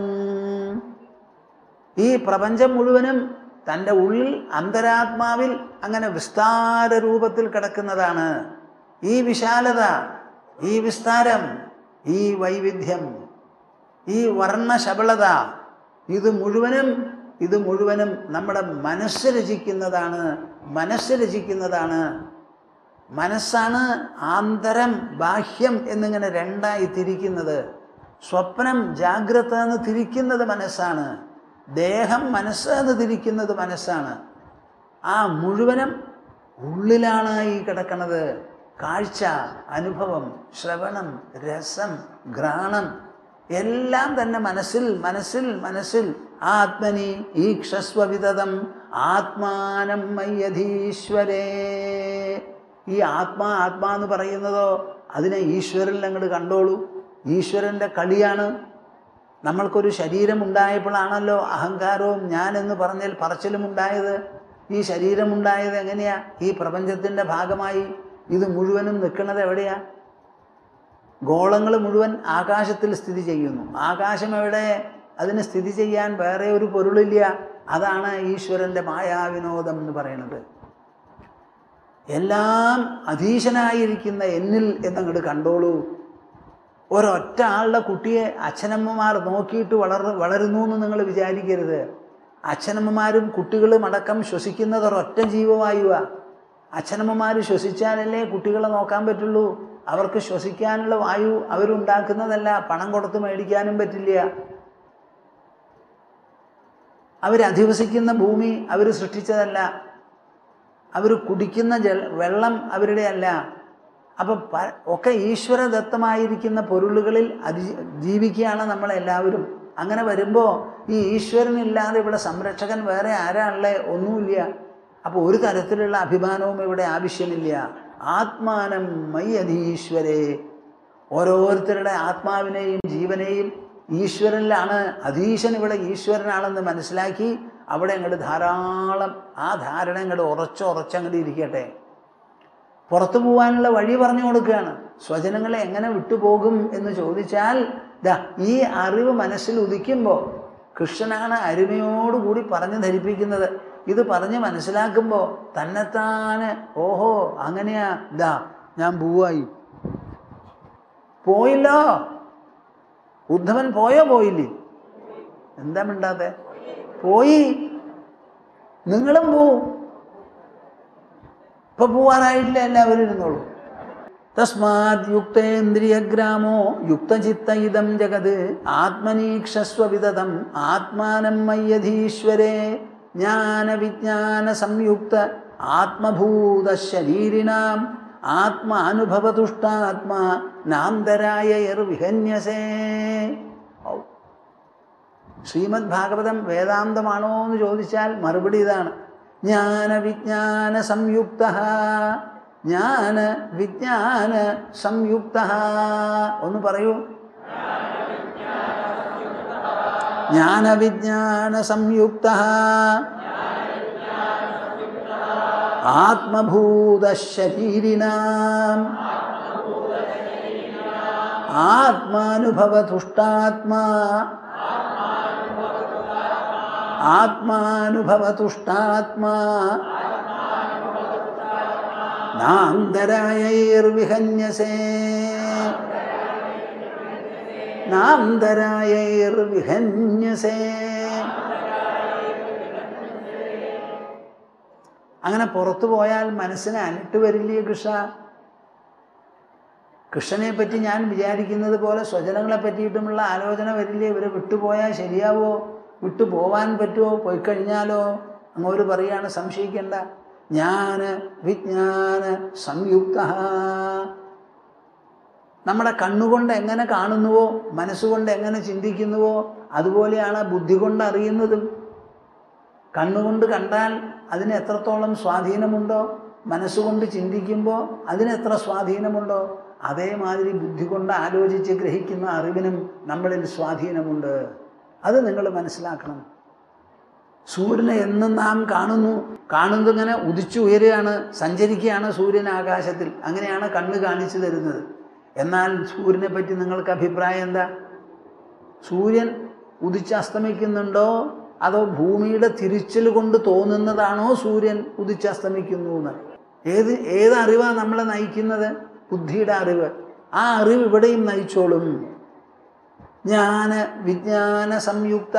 ഈ പ്രപഞ്ചം മുഴുവനും തൻ്റെ ഉള്ളിൽ അന്തരാത്മാവിൽ അങ്ങനെ വിസ്താര രൂപത്തിൽ കിടക്കുന്നതാണ് ഈ വിശാലത ഈ വിസ്താരം ഈ വൈവിധ്യം ഈ വർണ്ണശബളത ഇത് മുഴുവനും ഇത് മുഴുവനും നമ്മുടെ മനസ്സ് രചിക്കുന്നതാണ് മനസ്സ് രചിക്കുന്നതാണ് മനസ്സാണ് ആന്തരം ബാഹ്യം എന്നിങ്ങനെ രണ്ടായി തിരിക്കുന്നത് സ്വപ്നം ജാഗ്രത എന്ന് തിരിക്കുന്നത് മനസ്സാണ് ദേഹം മനസ്സ് എന്ന് തിരിക്കുന്നത് മനസ്സാണ് ആ മുഴുവനും ഉള്ളിലാണ് ഈ കിടക്കുന്നത് കാഴ്ച അനുഭവം ശ്രവണം രസം ഘ്രാണം എല്ലാം തന്നെ മനസ്സിൽ മനസ്സിൽ മനസ്സിൽ ആത്മനി ഈക്ഷസ്വവിതം ആത്മാനം മയ്യധീശ്വരേ ഈ ആത്മാ ആത്മാ എന്ന് പറയുന്നതോ അതിനെ ഈശ്വരനിൽ അങ്ങോട്ട് കണ്ടോളൂ ഈശ്വരൻ്റെ കളിയാണ് നമ്മൾക്കൊരു ശരീരം ഉണ്ടായപ്പോഴാണല്ലോ അഹങ്കാരവും ഞാൻ എന്ന് പറഞ്ഞാൽ പറച്ചിലും ഉണ്ടായത് ഈ ശരീരമുണ്ടായത് എങ്ങനെയാ ഈ പ്രപഞ്ചത്തിൻ്റെ ഭാഗമായി ഇത് മുഴുവനും നിൽക്കുന്നത് എവിടെയാ ഗോളങ്ങൾ മുഴുവൻ ആകാശത്തിൽ സ്ഥിതി ചെയ്യുന്നു ആകാശം എവിടെ അതിന് സ്ഥിതി ചെയ്യാൻ വേറെ ഒരു പൊരുളില്ല അതാണ് ഈശ്വരൻ്റെ മായാവിനോദം എന്ന് പറയുന്നത് എല്ലാം അധീശനായിരിക്കുന്ന എന്നിൽ എന്നങ്ങോട്ട് കണ്ടോളൂ ഒരൊറ്റ ആളുടെ കുട്ടിയെ അച്ഛനമ്മമാർ നോക്കിയിട്ട് വളർ വളരുന്നു എന്ന് നിങ്ങൾ വിചാരിക്കരുത് അച്ഛനമ്മമാരും കുട്ടികളും അടക്കം ശ്വസിക്കുന്നത് ഒരൊറ്റ ജീവവായുവാ അച്ഛനമ്മമാർ ശ്വസിച്ചാലല്ലേ കുട്ടികളെ നോക്കാൻ പറ്റുള്ളൂ അവർക്ക് ശ്വസിക്കാനുള്ള വായു അവരുണ്ടാക്കുന്നതല്ല പണം കൊടുത്ത് മേടിക്കാനും പറ്റില്ല അവരധിവസിക്കുന്ന ഭൂമി അവർ സൃഷ്ടിച്ചതല്ല അവർ കുടിക്കുന്ന ജല വെള്ളം അവരുടെ അല്ല അപ്പം പ ഒക്കെ ഈശ്വരദത്തമായിരിക്കുന്ന പൊരുളുകളിൽ അതി ജീവിക്കുകയാണ് നമ്മളെല്ലാവരും അങ്ങനെ വരുമ്പോൾ ഈ ഈശ്വരനില്ലാതെ ഇവിടെ സംരക്ഷകൻ വേറെ ആരാണല്ലേ ഒന്നുമില്ല അപ്പോൾ ഒരു തരത്തിലുള്ള അഭിമാനവും ഇവിടെ ആവശ്യമില്ല ആത്മാനം മയ്യധീശ്വരേ ഓരോരുത്തരുടെ ആത്മാവിനെയും ജീവനെയും ഈശ്വരനിലാണ് അധീശൻ ഇവിടെ ഈശ്വരനാണെന്ന് മനസ്സിലാക്കി അവിടെ അങ്ങോട്ട് ധാരാളം ആ ധാരണ അങ്ങോട്ട് ഉറച്ച് ഉറച്ചങ്ങോട്ട് ഇരിക്കട്ടെ പുറത്തു പോകാനുള്ള വഴി പറഞ്ഞു കൊടുക്കുകയാണ് സ്വജനങ്ങളെ എങ്ങനെ വിട്ടുപോകും എന്ന് ചോദിച്ചാൽ ദാ ഈ അറിവ് മനസ്സിൽ ഉദിക്കുമ്പോൾ കൃഷ്ണനാണ് അരുമയോടുകൂടി പറഞ്ഞു ധരിപ്പിക്കുന്നത് ഇത് പറഞ്ഞ് മനസ്സിലാക്കുമ്പോൾ തന്നെത്താന് ഓഹോ അങ്ങനെയാ ദാ ഞാൻ പോവായി പോയില്ലോ ഉദ്ധവൻ പോയോ പോയില്ലേ എന്താ മിണ്ടാത്തെ പോയി നിങ്ങളും പോവും ഇപ്പൊ പോവാനായിട്ടില്ല എല്ലാവരും ഇരുന്നോളൂ തസ്മാത് യുക്തേന്ദ്രിയഗ്രാമോ യുക്തചിത്ത ഇതം ജഗത് ആത്മനീക്ഷസ്വ വിതതം ആത്മാനം മയ്യധീശ്വരേ ജ്ഞാനവിജ്ഞാന സംയുക്ത ആത്മഭൂത ശരീരിണാം ആത്മാനുഭവതുഷ്ടാത്മാ നാന്തരായ വിഹന്യസേ ഔ ശ്രീമദ് ഭാഗവതം വേദാന്തമാണോ എന്ന് ചോദിച്ചാൽ മറുപടി ഇതാണ് ജ്ഞാന വിജ്ഞാന സംയുക്ത ജ്ഞാന വിജ്ഞാന സംയുക്ത ഒന്ന് പറയൂ ജ്ഞാന വിജ്ഞാന സംയുക്ത ആത്മഭൂത ശരീരിനാം ആത്മാനുഭവതുഷ്ടാത്മാ ആത്മാനുഭവതുഷ്ടാത്മാ നാന്തരായൈർവിഹന്യസേ നാന്തരായൈർവിഹന്യസേ അങ്ങനെ പുറത്തു പോയാൽ മനസ്സിന് അനിട്ട് വരില്ലേ കൃഷ്ണ കൃഷ്ണനെ പറ്റി ഞാൻ വിചാരിക്കുന്നത് പോലെ സ്വജനങ്ങളെ പറ്റിയിട്ടുമുള്ള ആലോചന വരില്ലേ ഇവരെ വിട്ടുപോയാൽ ശരിയാവോ വിട്ടു പോവാൻ പറ്റുമോ പോയി കഴിഞ്ഞാലോ അങ്ങോട്ട് പറയാണ് സംശയിക്കേണ്ട ജ്ഞാന വിജ്ഞാന സംയുക്ത നമ്മുടെ കണ്ണുകൊണ്ട് എങ്ങനെ കാണുന്നുവോ മനസ്സുകൊണ്ട് എങ്ങനെ ചിന്തിക്കുന്നുവോ അതുപോലെയാണ് ബുദ്ധി കൊണ്ട് അറിയുന്നതും കണ്ണുകൊണ്ട് കണ്ടാൽ അതിന് എത്രത്തോളം സ്വാധീനമുണ്ടോ മനസ്സുകൊണ്ട് ചിന്തിക്കുമ്പോൾ അതിന് എത്ര സ്വാധീനമുണ്ടോ അതേമാതിരി ബുദ്ധി കൊണ്ട് ആലോചിച്ച് ഗ്രഹിക്കുന്ന അറിവിനും നമ്മളിൽ സ്വാധീനമുണ്ട് അത് നിങ്ങൾ മനസ്സിലാക്കണം സൂര്യനെ എന്നും നാം കാണുന്നു കാണുന്നതിങ്ങനെ ഉദിച്ചു ഉയരുകയാണ് സഞ്ചരിക്കുകയാണ് സൂര്യൻ ആകാശത്തിൽ അങ്ങനെയാണ് കണ്ണ് കാണിച്ചു തരുന്നത് എന്നാൽ സൂര്യനെ പറ്റി നിങ്ങൾക്ക് അഭിപ്രായം എന്താ സൂര്യൻ ഉദിച്ചസ്തമിക്കുന്നുണ്ടോ അതോ ഭൂമിയുടെ തിരിച്ചൽ കൊണ്ട് തോന്നുന്നതാണോ സൂര്യൻ ഉദിച്ചസ്തമിക്കുന്നു എന്ന് ഏത് ഏത് അറിവാണ് നമ്മളെ നയിക്കുന്നത് ബുദ്ധിയുടെ അറിവ് ആ അറിവ് ഇവിടെയും നയിച്ചോളും ജ്ഞാന വിജ്ഞാന സംയുക്ത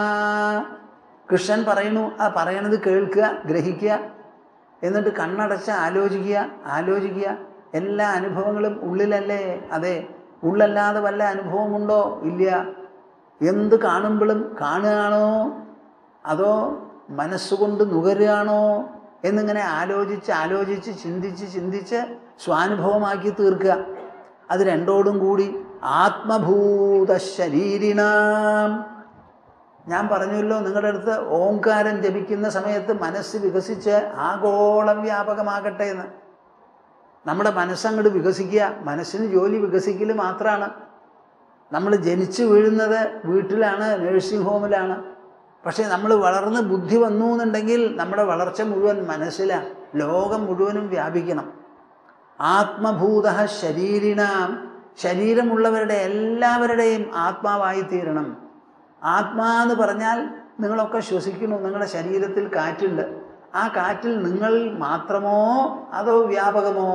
കൃഷ്ണൻ പറയുന്നു ആ പറയണത് കേൾക്കുക ഗ്രഹിക്കുക എന്നിട്ട് കണ്ണടച്ച് ആലോചിക്കുക ആലോചിക്കുക എല്ലാ അനുഭവങ്ങളും ഉള്ളിലല്ലേ അതെ ഉള്ളല്ലാതെ വല്ല അനുഭവമുണ്ടോ ഇല്ല എന്ത് കാണുമ്പോഴും കാണുകയാണോ അതോ മനസ്സുകൊണ്ട് നുകരുകയാണോ എന്നിങ്ങനെ ആലോചിച്ച് ആലോചിച്ച് ചിന്തിച്ച് ചിന്തിച്ച് സ്വാനുഭവമാക്കി തീർക്കുക അത് രണ്ടോടും കൂടി ആത്മഭൂത ശരീരിണാം ഞാൻ പറഞ്ഞല്ലോ നിങ്ങളുടെ അടുത്ത് ഓംകാരം ജപിക്കുന്ന സമയത്ത് മനസ്സ് വികസിച്ച് ആഗോളം വ്യാപകമാകട്ടെ എന്ന് നമ്മുടെ മനസ്സങ്ങോട്ട് വികസിക്കുക മനസ്സിന് ജോലി വികസിക്കൽ മാത്രമാണ് നമ്മൾ ജനിച്ചു വീഴുന്നത് വീട്ടിലാണ് നേഴ്സിംഗ് ഹോമിലാണ് പക്ഷേ നമ്മൾ വളർന്ന് ബുദ്ധി വന്നു എന്നുണ്ടെങ്കിൽ നമ്മുടെ വളർച്ച മുഴുവൻ മനസ്സിലാണ് ലോകം മുഴുവനും വ്യാപിക്കണം ആത്മഭൂത ശരീരിണാം ശരീരമുള്ളവരുടെ എല്ലാവരുടെയും ആത്മാവായി തീരണം ആത്മാ എന്ന് പറഞ്ഞാൽ നിങ്ങളൊക്കെ ശ്വസിക്കുന്നു നിങ്ങളുടെ ശരീരത്തിൽ കാറ്റുണ്ട് ആ കാറ്റിൽ നിങ്ങൾ മാത്രമോ അതോ വ്യാപകമോ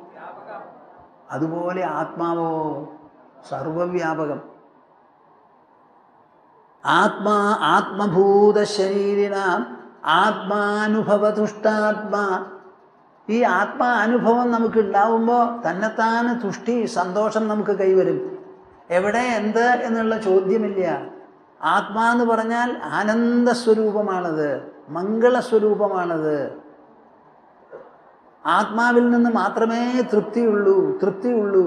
അതുപോലെ ആത്മാവോ സർവവ്യാപകം ആത്മാ ആത്മഭൂത ശരീരിണ ആത്മാനുഭവതുഷ്ടാത്മാ ഈ ആത്മാ അനുഭവം നമുക്ക് ഉണ്ടാവുമ്പോൾ തന്നെത്താന് തുഷ്ടി സന്തോഷം നമുക്ക് കൈവരും എവിടെ എന്ത് എന്നുള്ള ചോദ്യമില്ല ആത്മാ എന്ന് പറഞ്ഞാൽ ആനന്ദസ്വരൂപമാണത് മംഗളസ്വരൂപമാണത് ആത്മാവിൽ നിന്ന് മാത്രമേ തൃപ്തിയുള്ളൂ തൃപ്തിയുള്ളൂ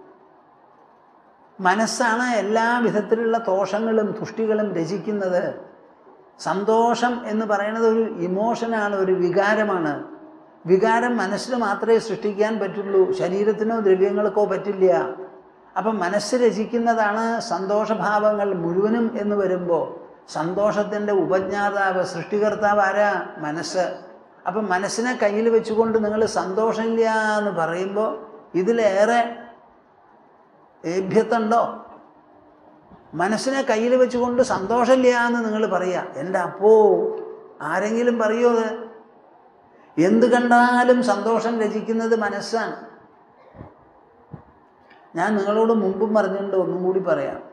മനസ്സാണ് എല്ലാ വിധത്തിലുള്ള ദോഷങ്ങളും തുഷ്ടികളും രചിക്കുന്നത് സന്തോഷം എന്ന് പറയുന്നത് ഒരു ഇമോഷനാണ് ഒരു വികാരമാണ് വികാരം മനസ്സിന് മാത്രമേ സൃഷ്ടിക്കാൻ പറ്റുള്ളൂ ശരീരത്തിനോ ദ്രവ്യങ്ങൾക്കോ പറ്റില്ല അപ്പം മനസ്സ് രചിക്കുന്നതാണ് സന്തോഷഭാവങ്ങൾ മുഴുവനും എന്ന് വരുമ്പോൾ സന്തോഷത്തിൻ്റെ ഉപജ്ഞാതാവ് സൃഷ്ടികർത്താവ് ആരാ മനസ്സ് അപ്പം മനസ്സിനെ കയ്യിൽ വെച്ചുകൊണ്ട് നിങ്ങൾ സന്തോഷമില്ല എന്ന് പറയുമ്പോൾ ഇതിലേറെ ഏഭ്യത്തുണ്ടോ മനസ്സിനെ കയ്യിൽ വെച്ചുകൊണ്ട് സന്തോഷമില്ല എന്ന് നിങ്ങൾ പറയുക എൻ്റെ അപ്പോ ആരെങ്കിലും പറയുമോ അത് എന്ത് കണ്ടാലും സന്തോഷം രചിക്കുന്നത് മനസ്സാണ് ഞാൻ നിങ്ങളോട് മുമ്പും പറഞ്ഞിട്ടുണ്ട് ഒന്നും കൂടി പറയാം